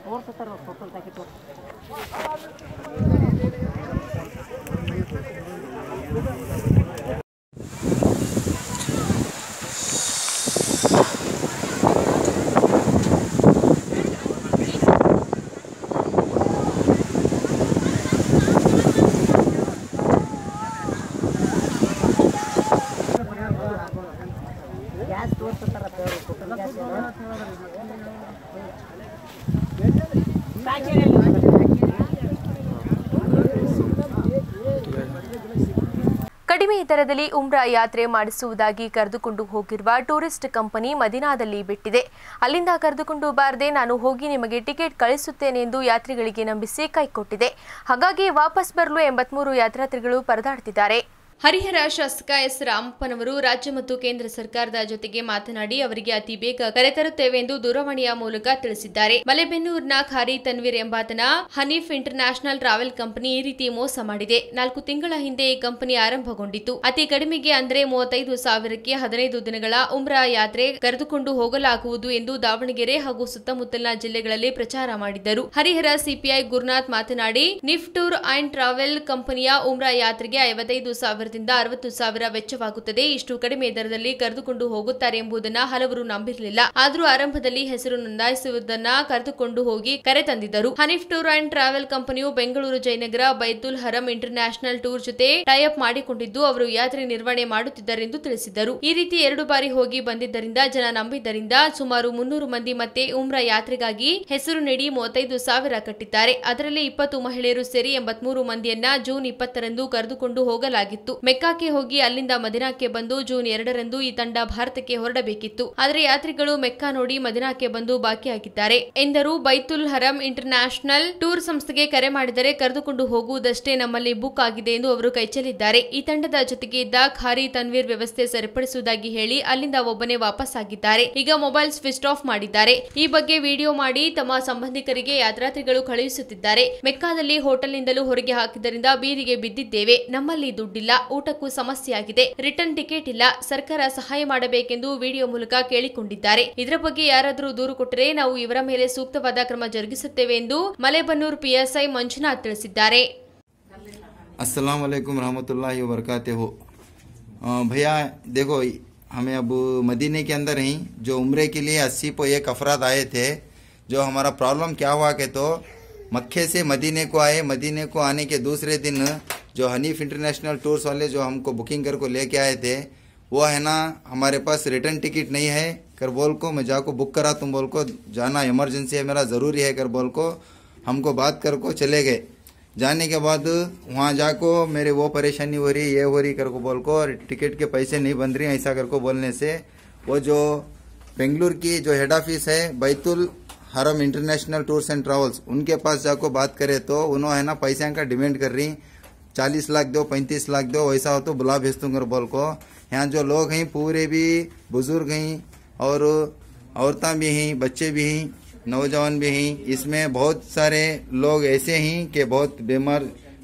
ಕಡಿಮೆ ದರದಲ್ಲಿ ಉಮ್ರಾ ಯಾತ್ರೆ ಮಾಡಿಸುವುದಾಗಿ ಕರೆದುಕೊಂಡು ಹೋಗಿರುವ ಟೂರಿಸ್ಟ್ ಕಂಪನಿ ಮದಿನಾದಲ್ಲಿ ಬಿಟ್ಟಿದೆ ಅಲ್ಲಿಂದ ಕರೆದುಕೊಂಡು ಬಾರದೆ ನಾನು ಹೋಗಿ ನಿಮಗೆ ಟಿಕೆಟ್ ಕಳಿಸುತ್ತೇನೆ ಎಂದು ಯಾತ್ರಿಗಳಿಗೆ ನಂಬಿಸಿ ಕೈಕೊಟ್ಟಿದೆ ಹಾಗಾಗಿ ವಾಪಸ್ ಬರಲು ಎಂಬತ್ಮೂರು ಯಾತ್ರಾರ್ಥಿಗಳು ಪರದಾಡ್ತಿದ್ದಾರೆ ಹರಿಹರ ಶಾಸಕ ಎಸ್ ರಾಮಪ್ಪನವರು ರಾಜ್ಯ ಮತ್ತು ಕೇಂದ್ರ ಸರ್ಕಾರದ ಜೊತೆಗೆ ಮಾತನಾಡಿ ಅವರಿಗೆ ಅತಿ ಬೇಗ ಕರೆತರುತ್ತೇವೆ ಎಂದು ದೂರವಾಣಿಯ ಮೂಲಕ ತಿಳಿಸಿದ್ದಾರೆ ಮಲೆಬೆನ್ನೂರಿನ ಖಾರಿ ತನ್ವೀರ್ ಎಂಬಾತನ ಹನೀಫ್ ಇಂಟರ್ನ್ಯಾಷನಲ್ ಟ್ರಾವೆಲ್ ಕಂಪನಿ ಈ ರೀತಿ ಮೋಸ ಮಾಡಿದೆ ನಾಲ್ಕು ತಿಂಗಳ ಹಿಂದೆ ಈ ಕಂಪನಿ ಆರಂಭಗೊಂಡಿತ್ತು ಅತಿ ಕಡಿಮೆಗೆ ಅಂದ್ರೆ ಮೂವತ್ತೈದು ಸಾವಿರಕ್ಕೆ ಹದಿನೈದು ದಿನಗಳ ಉಮ್ರಾ ಯಾತ್ರೆ ಕರೆದುಕೊಂಡು ಹೋಗಲಾಗುವುದು ಎಂದು ದಾವಣಗೆರೆ ಹಾಗೂ ಸುತ್ತಮುತ್ತಲಿನ ಜಿಲ್ಲೆಗಳಲ್ಲಿ ಪ್ರಚಾರ ಮಾಡಿದ್ದರು ಹರಿಹರ ಸಿಪಿಐ ಗುರುನಾಥ್ ಮಾತನಾಡಿ ನಿಫ್ ಟೂರ್ ಅಂಡ್ ಟ್ರಾವೆಲ್ ಕಂಪನಿಯ ಉಮ್ರಾ ಯಾತ್ರೆಗೆ ಐವತ್ತೈದು ಸಾವಿರದಿಂದ ಅರವತ್ತು ಸಾವಿರ ವೆಚ್ಚವಾಗುತ್ತದೆ ಇಷ್ಟು ಕಡಿಮೆ ದರದಲ್ಲಿ ಕರೆದುಕೊಂಡು ಹೋಗುತ್ತಾರೆ ಎಂಬುದನ್ನ ಹಲವರು ನಂಬಿರಲಿಲ್ಲ ಆದರೂ ಆರಂಭದಲ್ಲಿ ಹೆಸರು ನೋಂದಾಯಿಸುವುದನ್ನ ಕರೆದುಕೊಂಡು ಹೋಗಿ ಕರೆ ತಂದಿದ್ದರು ಹನೀಫ್ ಟೂರ್ ಅಂಡ್ ಟ್ರಾವೆಲ್ ಕಂಪನಿಯು ಬೆಂಗಳೂರು ಜಯನಗರ ಬೈತುಲ್ ಹರಂ ಇಂಟರ್ನ್ಯಾಷನಲ್ ಟೂರ್ ಜೊತೆ ಟೈಅಪ್ ಮಾಡಿಕೊಂಡಿದ್ದು ಅವರು ಯಾತ್ರೆ ನಿರ್ವಹಣೆ ಮಾಡುತ್ತಿದ್ದಾರೆಂದು ತಿಳಿಸಿದ್ದರು ಈ ರೀತಿ ಎರಡು ಬಾರಿ ಹೋಗಿ ಬಂದಿದ್ದರಿಂದ ಜನ ನಂಬಿದ್ದರಿಂದ ಸುಮಾರು ಮುನ್ನೂರು ಮಂದಿ ಮತ್ತೆ ಉಮ್ರಾ ಯಾತ್ರೆಗಾಗಿ ಹೆಸರು ನೀಡಿ ಮೂವತ್ತೈದು ಸಾವಿರ ಕಟ್ಟಿದ್ದಾರೆ ಅದರಲ್ಲಿ ಇಪ್ಪತ್ತು ಮಹಿಳೆಯರು ಸೇರಿ ಎಂಬತ್ಮೂರು ಮಂದಿಯನ್ನ ಜೂನ್ ಇಪ್ಪತ್ತರಂದು ಕರೆದುಕೊಂಡು ಹೋಗಲಾಗಿತ್ತು ಮೆಕ್ಕಾಕ್ಕೆ ಹೋಗಿ ಅಲ್ಲಿಂದ ಮದಿನಾಕ್ಕೆ ಬಂದು ಜೂನ್ ಎರಡರಂದು ಈ ತಂಡ ಭಾರತಕ್ಕೆ ಹೊರಡಬೇಕಿತ್ತು ಆದರೆ ಯಾತ್ರಿಗಳು ಮೆಕ್ಕಾ ನೋಡಿ ಮದಿನಾಕ್ಕೆ ಬಂದು ಬಾಕಿಯಾಗಿದ್ದಾರೆ ಎಂದರು ಬೈತುಲ್ ಹರಂ ಇಂಟರ್ನ್ಯಾಷನಲ್ ಟೂರ್ ಸಂಸ್ಥೆಗೆ ಕರೆ ಮಾಡಿದರೆ ಕರೆದುಕೊಂಡು ಹೋಗುವುದಷ್ಟೇ ನಮ್ಮಲ್ಲಿ ಬುಕ್ ಆಗಿದೆ ಎಂದು ಅವರು ಕೈಚೆಲ್ಲಿದ್ದಾರೆ ಈ ತಂಡದ ಜೊತೆಗೆ ಇದ್ದ ಖಾರಿ ತನ್ವೀರ್ ವ್ಯವಸ್ಥೆ ಸರಿಪಡಿಸುವುದಾಗಿ ಹೇಳಿ ಅಲ್ಲಿಂದ ಒಬ್ಬನೇ ವಾಪಸ್ ಆಗಿದ್ದಾರೆ ಈಗ ಮೊಬೈಲ್ ಸ್ವಿಚ್ ಆಫ್ ಮಾಡಿದ್ದಾರೆ ಈ ಬಗ್ಗೆ ವಿಡಿಯೋ ಮಾಡಿ ತಮ್ಮ ಸಂಬಂಧಿಕರಿಗೆ ಯಾತ್ರಾರ್ಥಿಗಳು ಕಳುಹಿಸುತ್ತಿದ್ದಾರೆ ಮೆಕ್ಕಾದಲ್ಲಿ ಹೋಟೆಲ್ನಿಂದಲೂ ಹೊರಗೆ ಹಾಕಿದ್ದರಿಂದ ಬೀದಿಗೆ ಬಿದ್ದಿದ್ದೇವೆ ನಮ್ಮಲ್ಲಿ ದುಡ್ಡಿಲ್ಲ ಊಟಕ್ಕೂ ಸಮಸ್ಯೆಯಾಗಿದೆ ರಿಟರ್ನ್ ಟಿಕೆಟ್ ಇಲ್ಲ ಸರ್ಕಾರ ಸಹಾಯ ಮಾಡಬೇಕೆಂದು ವಿಡಿಯೋ ಮೂಲಕ ಕೇಳಿಕೊಂಡಿದ್ದಾರೆ ಇದರ ಬಗ್ಗೆ ಯಾರಾದರೂ ದೂರು ಕೊಟ್ಟರೆ ನಾವು ಇವರ ಮೇಲೆ ಸೂಕ್ತವಾದ ಕ್ರಮ ಜರುಗಿಸುತ್ತೇವೆ ಎಂದು ಮಲೆಬನ್ನೂರು ಪಿಎಸ್ಐ ಮಂಜುನಾಥ್ ತಿಳಿಸಿದ್ದಾರೆ अस्सलाम वालेकुम रहमतुल्लाहि व बरकातहू भैया देखो हमें अब मदीने के अंदर ही जो उम्रे के लिए अस्सी पे एक अफराद आए थे जो हमारा प्रॉब्लम क्या हुआ कि तो मक्के से मदीने को आए मदीने को आने के दूसरे दिन जो हनीफ इंटरनेशनल टूर्स वाले जो हमको बुकिंग कर को लेके आए थे वो है ना हमारे पास रिटर्न टिकट नहीं है कर बोल को मैं जाको बुक करा तुम बोल को जाना इमरजेंसी है मेरा ज़रूरी है कर बोल को हमको बात कर को चले गए जाने के बाद वहाँ जाको मेरे वो परेशानी हो रही ये हो रही कर को बोल को और टिकट के पैसे नहीं बन रही ऐसा कर को बोलने से वो जो बेंगलुरु की जो हेड ऑफिस है बैतुल हरम इंटरनेशनल टूर्स एंड ट्रेवल्स उनके पास जाको बात करे तो उन्होंने ना पैसे का डिमांड कर रही चालीस लाख दो पैंतीस लाख दो वैसा हो तो बुला भेज दूंगा बोल को यहाँ जो लोग हैं पूरे भी बुजुर्ग हैं और औरतें भी हैं बच्चे भी हैं नौजवान भी हैं इसमें बहुत सारे लोग ऐसे हैं कि बहुत बीमार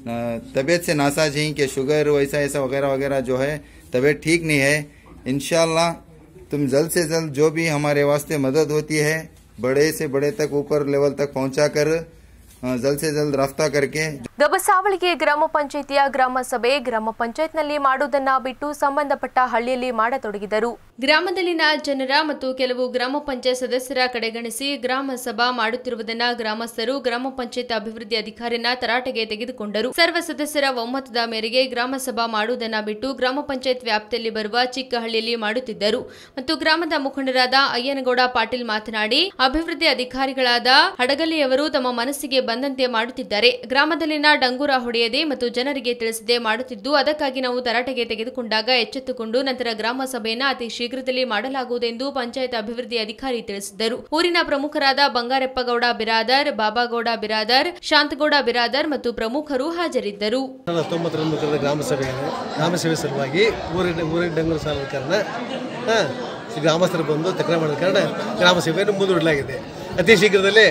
तबीयत से नासाज हैं कि शुगर वैसा ऐसा वगैरह वगैरह जो है तबीयत ठीक नहीं है इनशाला तुम जल्द से जल्द जो भी हमारे वास्ते मदद होती है बड़े से बड़े तक ऊपर लेवल तक पहुंचा कर जल्द से जल्द रफ्ता करके ಗಬಸಾವಳಿಗೆ ಗ್ರಾಮ ಪಂಚಾಯಿತಿಯ ಗ್ರಾಮ ಸಭೆ ಗ್ರಾಮ ಪಂಚಾಯತ್ನಲ್ಲಿ ಮಾಡುವುದನ್ನ ಬಿಟ್ಟು ಸಂಬಂಧಪಟ್ಟ ಹಳ್ಳಿಯಲ್ಲಿ ಮಾಡತೊಡಗಿದರು ಗ್ರಾಮದಲ್ಲಿನ ಜನರ ಮತ್ತು ಕೆಲವು ಗ್ರಾಮ ಪಂಚಾಯತ್ ಸದಸ್ಯರ ಕಡೆಗಣಿಸಿ ಗ್ರಾಮ ಸಭಾ ಮಾಡುತ್ತಿರುವುದನ್ನ ಗ್ರಾಮಸ್ಥರು ಗ್ರಾಮ ಪಂಚಾಯತ್ ಅಭಿವೃದ್ಧಿ ಅಧಿಕಾರಿನ ತರಾಟೆಗೆ ತೆಗೆದುಕೊಂಡರು ಸರ್ವ ಸದಸ್ಯರ ಒಮ್ಮತದ ಮೇರೆಗೆ ಗ್ರಾಮ ಸಭಾ ಮಾಡುವುದನ್ನ ಬಿಟ್ಟು ಗ್ರಾಮ ಪಂಚಾಯತ್ ವ್ಯಾಪ್ತಿಯಲ್ಲಿ ಬರುವ ಚಿಕ್ಕಹಳ್ಳಿಯಲ್ಲಿ ಮಾಡುತ್ತಿದ್ದರು ಮತ್ತು ಗ್ರಾಮದ ಮುಖಂಡರಾದ ಅಯ್ಯನಗೌಡ ಪಾಟೀಲ್ ಮಾತನಾಡಿ ಅಭಿವೃದ್ಧಿ ಅಧಿಕಾರಿಗಳಾದ ಹಡಗಲಿಯವರು ತಮ್ಮ ಮನಸ್ಸಿಗೆ ಬಂದಂತೆ ಮಾಡುತ್ತಿದ್ದಾರೆ ಗ್ರಾಮದಲ್ಲಿನ ಡಂಗೂರ ಹೊಡೆಯದೆ ಮತ್ತು ಜನರಿಗೆ ತಿಳಿಸದೆ ಮಾಡುತ್ತಿದ್ದು ಅದಕ್ಕಾಗಿ ನಾವು ತರಾಟೆಗೆ ತೆಗೆದುಕೊಂಡಾಗ ಎಚ್ಚೆತ್ತುಕೊಂಡು ನಂತರ ಗ್ರಾಮ ಸಭೆಯನ್ನು ಅತಿ ಶೀಘ್ರದಲ್ಲಿ ಮಾಡಲಾಗುವುದೆಂದು ಪಂಚಾಯತ್ ಅಭಿವೃದ್ಧಿ ಅಧಿಕಾರಿ ತಿಳಿಸಿದರು ಊರಿನ ಪ್ರಮುಖರಾದ ಬಂಗಾರೆಪ್ಪಗೌಡ ಬಿರಾದರ್ ಬಾಬಾಗೌಡ ಬಿರಾದರ್ ಶಾಂತಗೌಡ ಬಿರಾದರ್ ಮತ್ತು ಪ್ರಮುಖರು ಹಾಜರಿದ್ದರು ಹತ್ತೊಂಬತ್ತರಂದು ಕರೆದ ಗ್ರಾಮ ಸಭೆ ಇದೆ ಗ್ರಾಮ ಸಭೆ ಸಲುವಾಗಿ ಊರಿನ ಊರಿನ ಡಂಗೂರು ಸಾಲದ ಕಾರಣ ಹಾಂ ಗ್ರಾಮಸ್ಥರು ಬಂದು ತಕರಾರು ಮಾಡಿದ ಕಾರಣ ಗ್ರಾಮ ಸಭೆಯನ್ನು ಮುಂದೂಡಲಾಗಿದೆ ಅತಿ ಶೀಘ್ರದಲ್ಲೇ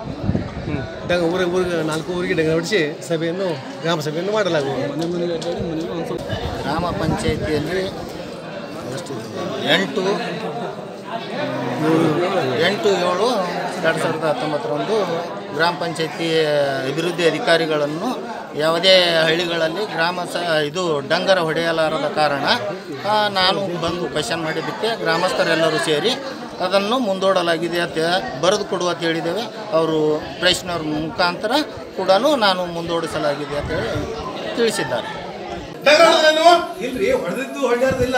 ಡಂಗ ಊರ ಊರಿಗೆ ನಾಲ್ಕು ಊರಿಗೆ ಡಂಗ ಹೊಡಿಸಿ ಸಭೆಯನ್ನು ಗ್ರಾಮ ಸಭೆಯನ್ನು ಮಾಡಲಾಗುವುದು ಗ್ರಾಮ ಪಂಚಾಯಿತಿಯಲ್ಲಿ ಎಂಟು ಏಳು ಎಂಟು ಏಳು ಎರಡು ಸಾವಿರದ ಹತ್ತೊಂಬತ್ತರಂದು ಗ್ರಾಮ ಪಂಚಾಯತಿ ಅಭಿವೃದ್ಧಿ ಅಧಿಕಾರಿಗಳನ್ನು ಯಾವುದೇ ಹಳ್ಳಿಗಳಲ್ಲಿ ಗ್ರಾಮ ಸ ಇದು ಡಂಗರ ಹೊಡೆಯಲಾರದ ಕಾರಣ ಆ, ನಾನು ಬಂದು ಕ್ವಶನ್ ಮಾಡಿದ್ದಕ್ಕೆ ಗ್ರಾಮಸ್ಥರೆಲ್ಲರೂ ಸೇರಿ ಅದನ್ನು ಮುಂದೂಡಲಾಗಿದೆ ಅಂತ ಬರೆದು ಕೊಡುವ ಅಂತ ಹೇಳಿದ್ದೇವೆ ಅವರು ಪ್ರೆಸ್ನವ್ರ ಮುಖಾಂತರ ಕೂಡ ನಾನು ಮುಂದೂಡಿಸಲಾಗಿದೆ ಅಂತ ಹೇಳಿ ತಿಳಿಸಿದ್ದಾರೆ ಇಲ್ರಿ ಹೊಡೆದಿದ್ದು ಹೊಡೆಯೋದಿಲ್ಲ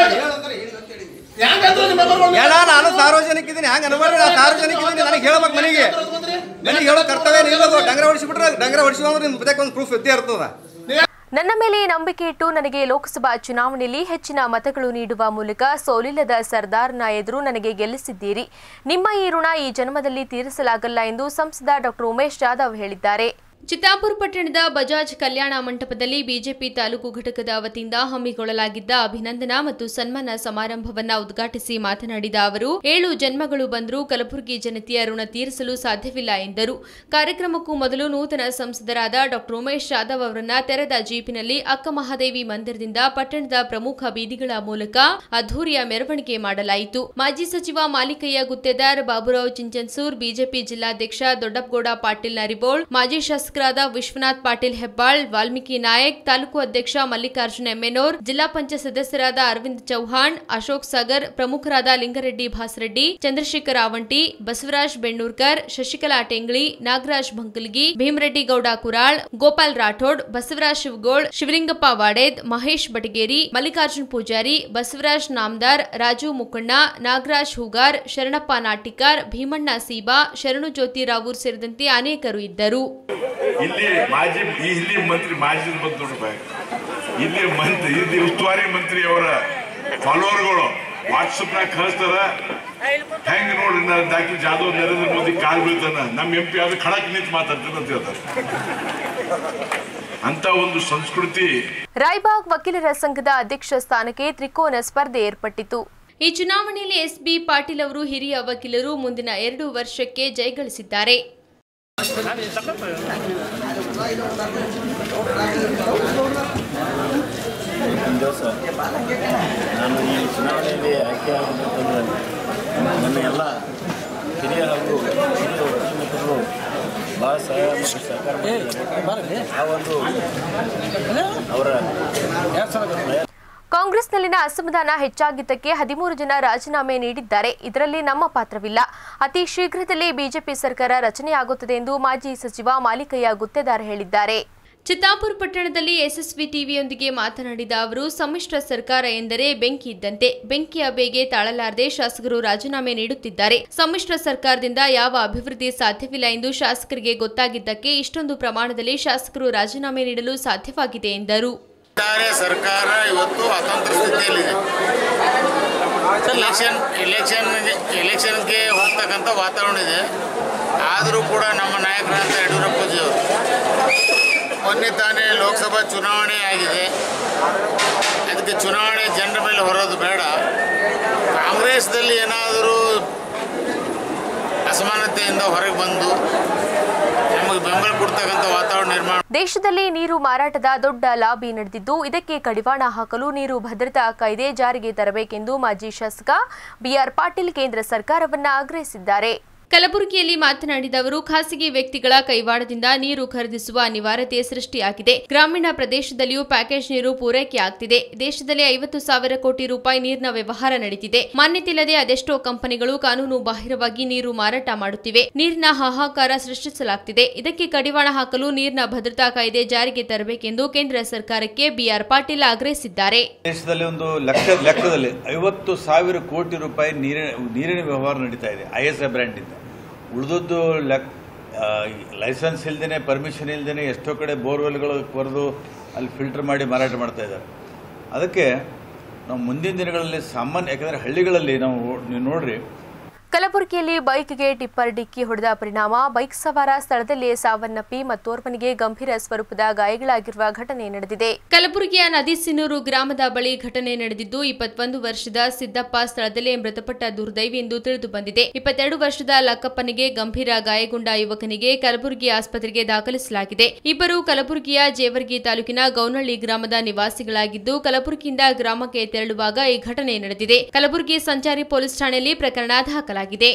ಏನ ನಾನು ಸಾರ್ವಜನಿಕ ಇದ್ದೀನಿ ಹಂಗ ಅನ್ಬಾರ್ದು ನಾನು ಸಾರ್ವಜನಿಕ ಇದ್ದೀನಿ ನನಗೆ ಹೇಳ್ಬೇಕು ಮನೆಗೆ ಮನೆಗೆ ಹೇಳೋ ಕರ್ತವ್ಯ ನಿಲ್ಲೋದು ಡಂಗರ ಹೊಡಿಸಿಬಿಟ್ರೆ ಡಂಗರ ಹೊಡಿಸಿ ಅಂದ್ರೆ ನಿಮ್ಮ ಬದಕ್ಕೆ ಒಂದು ಪ್ರೂಫ್ ಇದ್ದೇ ಇರ್ತದ ನನ್ನ ಮೇಲೆ ನಂಬಿಕೆ ಇಟ್ಟು ನನಗೆ ಲೋಕಸಭಾ ಚುನಾವಣೆಯಲ್ಲಿ ಹೆಚ್ಚಿನ ಮತಗಳು ನೀಡುವ ಮೂಲಕ ಸೋಲಿಲ್ಲದ ಸರ್ದಾರ್ನ ಎದುರು ನನಗೆ ಗೆಲ್ಲಿಸಿದ್ದೀರಿ ನಿಮ್ಮ ಈ ಋಣ ಈ ಜನ್ಮದಲ್ಲಿ ತೀರಿಸಲಾಗಲ್ಲ ಎಂದು ಸಂಸದ ಡಾಕ್ಟರ್ ಉಮೇಶ್ ಜಾಧವ್ ಹೇಳಿದ್ದಾರೆ ಚಿತ್ತಾಪುರ ಪಟ್ಟಣದ ಬಜಾಜ್ ಕಲ್ಯಾಣ ಮಂಟಪದಲ್ಲಿ ಬಿಜೆಪಿ ತಾಲೂಕು ಘಟಕದ ವತಿಯಿಂದ ಹಮ್ಮಿಕೊಳ್ಳಲಾಗಿದ್ದ ಅಭಿನಂದನಾ ಮತ್ತು ಸನ್ಮಾನ ಸಮಾರಂಭವನ್ನ ಉದ್ಘಾಟಿಸಿ ಮಾತನಾಡಿದ ಅವರು ಏಳು ಜನ್ಮಗಳು ಬಂದರೂ ಕಲಬುರಗಿ ಜನತೆಯ ಋಣ ತೀರಿಸಲು ಸಾಧ್ಯವಿಲ್ಲ ಎಂದರು ಕಾರ್ಯಕ್ರಮಕ್ಕೂ ಮೊದಲು ನೂತನ ಸಂಸದರಾದ ಡಾಕ್ಟರ್ ಉಮೇಶ್ ಜಾಧವ್ ಅವರನ್ನ ತೆರೆದ ಜೀಪಿನಲ್ಲಿ ಅಕ್ಕ ಮಹಾದೇವಿ ಮಂದಿರದಿಂದ ಪಟ್ಟಣದ ಪ್ರಮುಖ ಬೀದಿಗಳ ಮೂಲಕ ಅದ್ದೂರಿಯ ಮೆರವಣಿಗೆ ಮಾಡಲಾಯಿತು ಮಾಜಿ ಸಚಿವ ಮಾಲಿಕಯ್ಯ ಗುತ್ತೇದಾರ್ ಬಾಬುರಾವ್ ಚಿಂಚನ್ಸೂರ್ ಬಿಜೆಪಿ ಜಿಲ್ಲಾಧ್ಯಕ್ಷ ದೊಡ್ಡಪ್ಪಗೌಡ ಪಾಟೀಲ್ ನರಿಬೋಳ್ ಮಾಜಿ ಶಾಸಕರಾದ ವಿಶ್ವನಾಥ್ ಪಾಟೀಲ್ ಹೆಬ್ಬಾಳ್ ವಾಲ್ಮೀಕಿ ನಾಯಕ್ ತಾಲೂಕು ಅಧ್ಯಕ್ಷ ಮಲ್ಲಿಕಾರ್ಜುನ ಎಮ್ಮೆನೋರ್ ಜಿಲ್ಲಾ ಪಂಚಾಯತ್ ಸದಸ್ಯರಾದ ಅರವಿಂದ್ ಚೌಹಾಣ್ ಅಶೋಕ್ ಸಾಗರ್ ಪ್ರಮುಖರಾದ ಲಿಂಗರೆಡ್ಡಿ ಭಾಸರೆಡ್ಡಿ ಚಂದ್ರಶೇಖರ್ ಆವಂಟಿ ಬಸವರಾಜ್ ಬೆಣ್ಣೂರ್ಕರ್ ಶಶಿಕಲಾ ಟೆಂಗ್ಳಿ ನಾಗರಾಜ್ ಭಂಕಲ್ಗಿ ಭೀಮರೆಡ್ಡಿ ಗೌಡ ಕುರಾಳ್ ಗೋಪಾಲ್ ರಾಠೋಡ್ ಬಸವರಾಜ್ ಶಿವಗೋಳ್ ಶಿವಲಿಂಗಪ್ಪ ವಾಡೇದ್ ಮಹೇಶ್ ಬಟಗೇರಿ ಮಲ್ಲಿಕಾರ್ಜುನ್ ಪೂಜಾರಿ ಬಸವರಾಜ್ ನಾಮದಾರ್ ರಾಜು ಮುಕ್ಕಣ್ಣ ನಾಗರಾಜ್ ಹೂಗಾರ್ ಶರಣಪ್ಪ ನಾಟಿಕಾರ್ ಭೀಮಣ್ಣ ಸೀಬಾ ಶರಣು ಜ್ಯೋತಿ ರಾವೂರ್ ಸೇರಿದಂತೆ ಅನೇಕರು ಇದ್ದರು ಇಲ್ಲಿ ಮಾಜಿ ಈ ಇಲ್ಲಿ ಮಂತ್ರಿ ಮಾಜಿ ಬಂದು ನೋಡ್ಬೇಕು ಇಲ್ಲಿ ಮಂತ್ರಿ ಇಲ್ಲಿ ಉಸ್ತುವಾರಿ ಮಂತ್ರಿ ಅವರ ಫಾಲೋವರ್ಗಳು ವಾಟ್ಸಪ್ನಾಗ ಕಳಿಸ್ತಾರ ಹೆಂಗ್ ನೋಡ್ರಿ ನಾ ಡಾಕ್ಟರ್ ಜಾಧವ್ ನರೇಂದ್ರ ಮೋದಿ ಕಾಲ್ ಬೀಳ್ತಾನ ನಮ್ಮ ಎಂ ಪಿ ಆದ್ರೆ ಖಡಕ್ ನಿಂತು ಮಾತಾಡ್ತಾನೆ ಅಂತ ಹೇಳ್ತಾರೆ ಅಂತ ಒಂದು ಸಂಸ್ಕೃತಿ ರಾಯ್ಬಾಗ್ ವಕೀಲರ ಸಂಘದ ಅಧ್ಯಕ್ಷ ಸ್ಥಾನಕ್ಕೆ ತ್ರಿಕೋನ ಸ್ಪರ್ಧೆ ಏರ್ಪಟ್ಟಿತು ಈ ಚುನಾವಣೆಯಲ್ಲಿ ಎಸ್ಬಿ ಪಾಟೀಲ್ ಅವರು ಹಿರಿಯ ವಕೀಲರು ಮುಂದಿನ ಎರಡು ವರ್ಷಕ್ಕೆ ಜಯಗಳಿಸಿದ್ದಾರೆ ದಿವಸ ನಾನು ಈ ಚುನಾವಣೆಯಲ್ಲಿ ಆಯ್ಕೆಯಾಗಬೇಕಂದ್ರೆ ನನ್ನ ಎಲ್ಲ ಹಿರಿಯ ಹಾಗೂ ಹಿರಿಯ ವಕೀಲ ಮಿತ್ರರು ಭಾಳ ಸಹಾಯ ಮತ್ತು ಸಹಕಾರ ಮಾಡಿದ್ದಾರೆ ಆ ಒಂದು ಅವರ ಕಾಂಗ್ರೆಸ್ನಲ್ಲಿನ ಅಸಮಾಧಾನ ಹೆಚ್ಚಾಗಿದ್ದಕ್ಕೆ ಹದಿಮೂರು ಜನ ರಾಜೀನಾಮೆ ನೀಡಿದ್ದಾರೆ ಇದರಲ್ಲಿ ನಮ್ಮ ಪಾತ್ರವಿಲ್ಲ ಅತಿ ಶೀಘ್ರದಲ್ಲೇ ಬಿಜೆಪಿ ಸರ್ಕಾರ ರಚನೆಯಾಗುತ್ತದೆ ಎಂದು ಮಾಜಿ ಸಚಿವ ಮಾಲಿಕಯ್ಯ ಗುತ್ತೇದಾರ್ ಹೇಳಿದ್ದಾರೆ ಚಿತ್ತಾಪುರ ಪಟ್ಟಣದಲ್ಲಿ ಎಸ್ಎಸ್ವಿ ಟಿವಿಯೊಂದಿಗೆ ಮಾತನಾಡಿದ ಅವರು ಸಮ್ಮಿಶ್ರ ಸರ್ಕಾರ ಎಂದರೆ ಬೆಂಕಿ ಇದ್ದಂತೆ ಬೆಂಕಿಯ ಬೇಗೆ ತಾಳಲಾರದೆ ಶಾಸಕರು ರಾಜೀನಾಮೆ ನೀಡುತ್ತಿದ್ದಾರೆ ಸಮ್ಮಿಶ್ರ ಸರ್ಕಾರದಿಂದ ಯಾವ ಅಭಿವೃದ್ಧಿ ಸಾಧ್ಯವಿಲ್ಲ ಎಂದು ಶಾಸಕರಿಗೆ ಗೊತ್ತಾಗಿದ್ದಕ್ಕೆ ಇಷ್ಟೊಂದು ಪ್ರಮಾಣದಲ್ಲಿ ಶಾಸಕರು ರಾಜೀನಾಮೆ ನೀಡಲು ಸಾಧ್ಯವಾಗಿದೆ ಎಂದರು ಒಟ್ಟಾರೆ ಸರ್ಕಾರ ಇವತ್ತು ಅತಂತ್ರ ಸ್ಥಿತಿಯಲ್ಲಿದೆ ಎಲೆಕ್ಷನ್ ಎಲೆಕ್ಷನ್ಗೆ ಎಲೆಕ್ಷನ್ಗೆ ಹೋಗ್ತಕ್ಕಂಥ ವಾತಾವರಣ ಇದೆ ಆದರೂ ಕೂಡ ನಮ್ಮ ನಾಯಕರಾದ ಯಡಿಯೂರಪ್ಪಜಿಯವರು ಮೊನ್ನೆ ತಾನೇ ಲೋಕಸಭಾ ಚುನಾವಣೆ ಆಗಿದೆ ಅದಕ್ಕೆ ಚುನಾವಣೆ ಜನರ ಮೇಲೆ ಹೊರೋದು ಬೇಡ ಕಾಂಗ್ರೆಸ್ದಲ್ಲಿ ಏನಾದರೂ ಅಸಮಾನತೆಯಿಂದ ಹೊರಗೆ ಬಂದು ನಮಗೆ ಬೆಂಬಲ ಕೊಡ್ತಕ್ಕಂಥ ವಾತಾವರಣ ನಿರ್ಮಾಣ ದೇಶದಲ್ಲಿ ನೀರು ಮಾರಾಟದ ದೊಡ್ಡ ಲಾಬಿ ನಡೆದಿದ್ದು ಇದಕ್ಕೆ ಕಡಿವಾಣ ಹಾಕಲು ನೀರು ಭದ್ರತಾ ಕಾಯ್ದೆ ಜಾರಿಗೆ ತರಬೇಕೆಂದು ಮಾಜಿ ಶಾಸಕ ಬಿಆರ್ ಪಾಟೀಲ್ ಕೇಂದ್ರ ಸರ್ಕಾರವನ್ನ ಆಗ್ರಹಿಸಿದ್ದಾರೆ ಕಲಬುರಗಿಯಲ್ಲಿ ಮಾತನಾಡಿದ ಅವರು ಖಾಸಗಿ ವ್ಯಕ್ತಿಗಳ ಕೈವಾಡದಿಂದ ನೀರು ಖರೀದಿಸುವ ಅನಿವಾರ್ಯತೆ ಸೃಷ್ಟಿಯಾಗಿದೆ ಗ್ರಾಮೀಣ ಪ್ರದೇಶದಲ್ಲಿಯೂ ಪ್ಯಾಕೇಜ್ ನೀರು ಪೂರೈಕೆಯಾಗ್ತಿದೆ ದೇಶದಲ್ಲಿ ಐವತ್ತು ಸಾವಿರ ಕೋಟಿ ರೂಪಾಯಿ ನೀರಿನ ವ್ಯವಹಾರ ನಡೀತಿದೆ ಮಾನ್ಯತೆ ಅದೆಷ್ಟೋ ಕಂಪನಿಗಳು ಕಾನೂನು ಬಾಹಿರವಾಗಿ ನೀರು ಮಾರಾಟ ಮಾಡುತ್ತಿವೆ ನೀರಿನ ಹಾಹಾಕಾರ ಸೃಷ್ಟಿಸಲಾಗ್ತಿದೆ ಇದಕ್ಕೆ ಕಡಿವಾಣ ಹಾಕಲು ನೀರಿನ ಭದ್ರತಾ ಕಾಯ್ದೆ ಜಾರಿಗೆ ತರಬೇಕೆಂದು ಕೇಂದ್ರ ಸರ್ಕಾರಕ್ಕೆ ಬಿಆರ್ ಪಾಟೀಲ್ ಆಗ್ರಹಿಸಿದ್ದಾರೆ ದೇಶದಲ್ಲಿ ಒಂದು ಲೆಕ್ಕ ಲೆಕ್ಕದಲ್ಲಿ ಐವತ್ತು ಸಾವಿರ ಕೋಟಿ ರೂಪಾಯಿ ನೀರಿನ ನೀರಿನ ವ್ಯವಹಾರ ನಡೀತಾ ಇದೆ ಐ ಎಸ್ ಐ ಬ್ರ್ಯಾಂಡಿಂದ ಉಳಿದದ್ದು ಲೆಕ್ ಲೈಸೆನ್ಸ್ ಇಲ್ದೇನೆ ಪರ್ಮಿಷನ್ ಇಲ್ದೇನೆ ಎಷ್ಟೋ ಕಡೆ ಬೋರ್ವೆಲ್ಗಳು ಕೊರೆದು ಅಲ್ಲಿ ಫಿಲ್ಟರ್ ಮಾಡಿ ಮಾರಾಟ ಮಾಡ್ತಾ ಇದ್ದಾರೆ ಅದಕ್ಕೆ ನಾವು ಮುಂದಿನ ದಿನಗಳಲ್ಲಿ ಸಾಮಾನ್ಯ ಯಾಕಂದರೆ ಹಳ್ಳಿಗಳಲ್ಲಿ ನಾವು ನೀವು ನೋಡ್ರಿ ಕಲಬುರಗಿಯಲ್ಲಿ ಬೈಕ್ಗೆ ಟಿಪ್ಪರ್ ಡಿಕ್ಕಿ ಹೊಡೆದ ಪರಿಣಾಮ ಬೈಕ್ ಸವಾರ ಸ್ಥಳದಲ್ಲಿಯೇ ಸಾವನ್ನಪ್ಪಿ ಮತ್ತೋರ್ವನಿಗೆ ಗಂಭೀರ ಸ್ವರೂಪದ ಗಾಯಗಳಾಗಿರುವ ಘಟನೆ ನಡೆದಿದೆ ಕಲಬುರಗಿಯ ನದಿಸಿನೂರು ಗ್ರಾಮದ ಬಳಿ ಘಟನೆ ನಡೆದಿದ್ದು ಇಪ್ಪತ್ತೊಂದು ವರ್ಷದ ಸಿದ್ದಪ್ಪ ಸ್ಥಳದಲ್ಲೇ ಮೃತಪಟ್ಟ ದುರ್ದೈವಿ ಎಂದು ತಿಳಿದು ಬಂದಿದೆ ಇಪ್ಪತ್ತೆರಡು ವರ್ಷದ ಲಕ್ಕಪ್ಪನಿಗೆ ಗಂಭೀರ ಗಾಯಗೊಂಡ ಯುವಕನಿಗೆ ಕಲಬುರಗಿ ಆಸ್ಪತ್ರೆಗೆ ದಾಖಲಿಸಲಾಗಿದೆ ಇಬ್ಬರು ಕಲಬುರಗಿಯ ಜೇವರ್ಗಿ ತಾಲೂಕಿನ ಗೌನಹಳ್ಳಿ ಗ್ರಾಮದ ನಿವಾಸಿಗಳಾಗಿದ್ದು ಕಲಬುರಗಿಯಿಂದ ಗ್ರಾಮಕ್ಕೆ ತೆರಳುವಾಗ ಈ ಘಟನೆ ನಡೆದಿದೆ ಕಲಬುರಗಿ ಸಂಚಾರಿ ಪೊಲೀಸ್ ಠಾಣೆಯಲ್ಲಿ ಪ್ರಕರಣ ದಾಖಲಾಗಿದೆ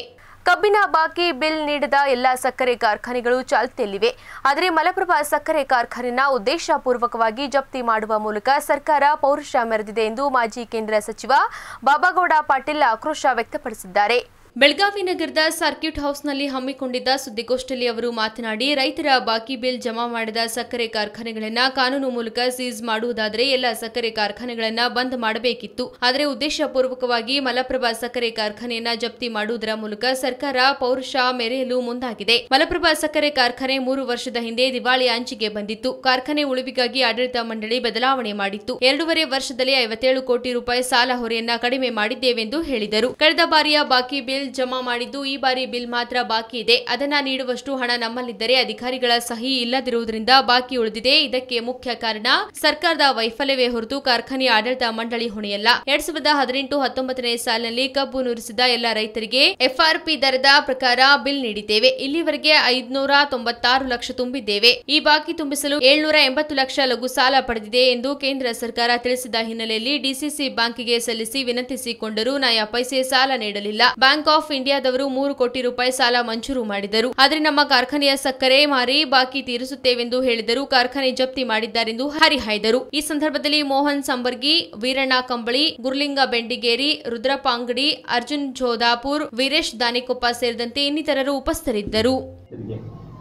ಕಬ್ಬಿನ ಬಾಕಿ ಬಿಲ್ ನೀಡದ ಎಲ್ಲ ಸಕ್ಕರೆ ಕಾರ್ಖಾನೆಗಳು ಚಾಲ್ತಿಯಲ್ಲಿವೆ ಆದರೆ ಮಲಪ್ರಭಾ ಸಕ್ಕರೆ ಕಾರ್ಖಾನೆನ ಉದ್ದೇಶಪೂರ್ವಕವಾಗಿ ಜಪ್ತಿ ಮಾಡುವ ಮೂಲಕ ಸರ್ಕಾರ ಪೌರುಷ ಮೆರೆದಿದೆ ಎಂದು ಮಾಜಿ ಕೇಂದ್ರ ಸಚಿವ ಬಾಬಾಗೌಡ ಪಾಟೀಲ್ ಆಕ್ರೋಶ ವ್ಯಕ್ತಪಡಿಸಿದ್ದಾರೆ ಬೆಳಗಾವಿ ನಗರದ ಸರ್ಕ್ಯೂಟ್ ಹೌಸ್ನಲ್ಲಿ ಹಮ್ಮಿಕೊಂಡಿದ್ದ ಸುದ್ದಿಗೋಷ್ಠಿಯಲ್ಲಿ ಅವರು ಮಾತನಾಡಿ ರೈತರ ಬಾಕಿ ಬಿಲ್ ಜಮಾ ಮಾಡಿದ ಸಕ್ಕರೆ ಕಾರ್ಖಾನೆಗಳನ್ನ ಕಾನೂನು ಮೂಲಕ ಸೀಸ್ ಮಾಡುವುದಾದರೆ ಎಲ್ಲ ಸಕ್ಕರೆ ಕಾರ್ಖಾನೆಗಳನ್ನ ಬಂದ್ ಮಾಡಬೇಕಿತ್ತು ಆದರೆ ಉದ್ದೇಶಪೂರ್ವಕವಾಗಿ ಮಲಪ್ರಭಾ ಸಕ್ಕರೆ ಕಾರ್ಖಾನೆಯನ್ನ ಜಪ್ತಿ ಮಾಡುವುದರ ಮೂಲಕ ಸರ್ಕಾರ ಪೌರುಷ ಮೆರೆಯಲು ಮುಂದಾಗಿದೆ ಮಲಪ್ರಭಾ ಸಕ್ಕರೆ ಕಾರ್ಖಾನೆ ಮೂರು ವರ್ಷದ ಹಿಂದೆ ದಿವಾಳಿ ಅಂಚಿಗೆ ಬಂದಿತ್ತು ಕಾರ್ಖಾನೆ ಉಳಿವಿಗಾಗಿ ಆಡಳಿತ ಮಂಡಳಿ ಬದಲಾವಣೆ ಮಾಡಿತ್ತು ಎರಡೂವರೆ ವರ್ಷದಲ್ಲಿ ಐವತ್ತೇಳು ಕೋಟಿ ರೂಪಾಯಿ ಸಾಲ ಹೊರೆಯನ್ನ ಕಡಿಮೆ ಮಾಡಿದ್ದೇವೆಂದು ಹೇಳಿದರು ಕಳೆದ ಬಾರಿಯ ಬಾಕಿ ಬಿಲ್ ಜಮಾ ಮಾಡಿದ್ದು ಈ ಬಾರಿ ಬಿಲ್ ಮಾತ್ರ ಬಾಕಿ ಇದೆ ಅದನ್ನ ನೀಡುವಷ್ಟು ಹಣ ನಮ್ಮಲ್ಲಿದ್ದರೆ ಅಧಿಕಾರಿಗಳ ಸಹಿ ಇಲ್ಲದಿರುವುದರಿಂದ ಬಾಕಿ ಉಳಿದಿದೆ ಇದಕ್ಕೆ ಮುಖ್ಯ ಕಾರಣ ಸರ್ಕಾರದ ವೈಫಲ್ಯವೇ ಹೊರತು ಕಾರ್ಖಾನೆಯ ಆಡಳಿತ ಮಂಡಳಿ ಹೊಣೆಯಲ್ಲ ಎರಡ್ ಸಾವಿರದ ಹದಿನೆಂಟು ಹತ್ತೊಂಬತ್ತನೇ ಸಾಲಿನಲ್ಲಿ ಕಬ್ಬು ನುರಿಸಿದ ಎಲ್ಲ ರೈತರಿಗೆ ಎಫ್ಆರ್ಪಿ ದರದ ಪ್ರಕಾರ ಬಿಲ್ ನೀಡಿದ್ದೇವೆ ಇಲ್ಲಿವರೆಗೆ ಐದುನೂರ ತೊಂಬತ್ತಾರು ಲಕ್ಷ ತುಂಬಿದ್ದೇವೆ ಈ ಬಾಕಿ ತುಂಬಿಸಲು ಏಳ್ನೂರ ಎಂಬತ್ತು ಲಕ್ಷ ಲಘು ಸಾಲ ಪಡೆದಿದೆ ಎಂದು ಕೇಂದ್ರ ಸರ್ಕಾರ ತಿಳಿಸಿದ ಹಿನ್ನೆಲೆಯಲ್ಲಿ ಡಿಸಿಸಿ ಬ್ಯಾಂಕಿಗೆ ಸಲ್ಲಿಸಿ ವಿನಂತಿಸಿಕೊಂಡರೂ ನಯಾ ಪೈಸೆ ಸಾಲ ನೀಡಲಿಲ್ಲ ಬ್ಯಾಂಕ್ ಆಫ್ ಇಂಡಿಯಾದವರು ಮೂರು ಕೋಟಿ ರೂಪಾಯಿ ಸಾಲ ಮಂಜೂರು ಮಾಡಿದರು ಆದರೆ ನಮ್ಮ ಕಾರ್ಖಾನೆಯ ಸಕ್ಕರೆ ಮಾರಿ ಬಾಕಿ ತೀರಿಸುತ್ತೇವೆಂದು ಹೇಳಿದರು ಕಾರ್ಖಾನೆ ಜಪ್ತಿ ಮಾಡಿದ್ದಾರೆಂದು ಹರಿಹಾಯ್ದರು ಈ ಸಂದರ್ಭದಲ್ಲಿ ಮೋಹನ್ ಸಂಬರ್ಗಿ ವೀರಣ್ಣ ಕಂಬಳಿ ಗುರುಲಿಂಗ ಬೆಂಡಿಗೇರಿ ರುದ್ರಪ್ಪ ಅಂಗಡಿ ಅರ್ಜುನ್ ಜೋಧಾಪುರ್ ವೀರೇಶ್ ದಾನಿಕೊಪ್ಪ ಸೇರಿದಂತೆ ಇನ್ನಿತರರು ಉಪಸ್ಥಿತರಿದ್ದರು ತೆರಿಗೆ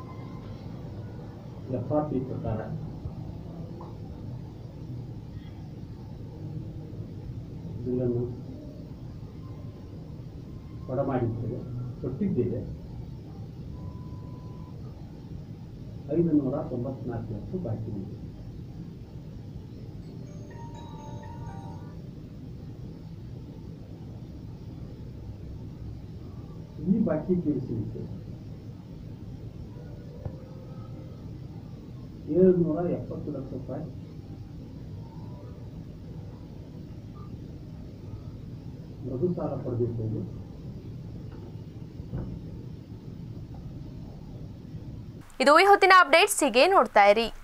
ಎಫ್ ಆರ್ ಪಿ ಪ್ರಕಾರ ಬಿಲ್ಲನ್ನು ಕೊಡಮಾಡಿದ್ದೇವೆ ಕೊಟ್ಟಿದ್ದೇವೆ ಐದು ನೂರ ತೊಂಬತ್ನಾಲ್ಕು ಲಕ್ಷ ಬಾಕಿ ಇದೆ ಈ ಬಾಕಿ ತೀರಿಸಲಿಕ್ಕೆ ಏಳುನೂರ ಎಪ್ಪತ್ತು ಲಕ್ಷ ರೂಪಾಯಿ ಲಘು ಸಾಲ ಪಡೆದಿದ್ದೇವೆ ಇದು ಈ ಹೊತ್ತಿನ ಅಪ್ಡೇಟ್ಸ್ ಹೀಗೆ ನೋಡ್ತಾ ಇರಿ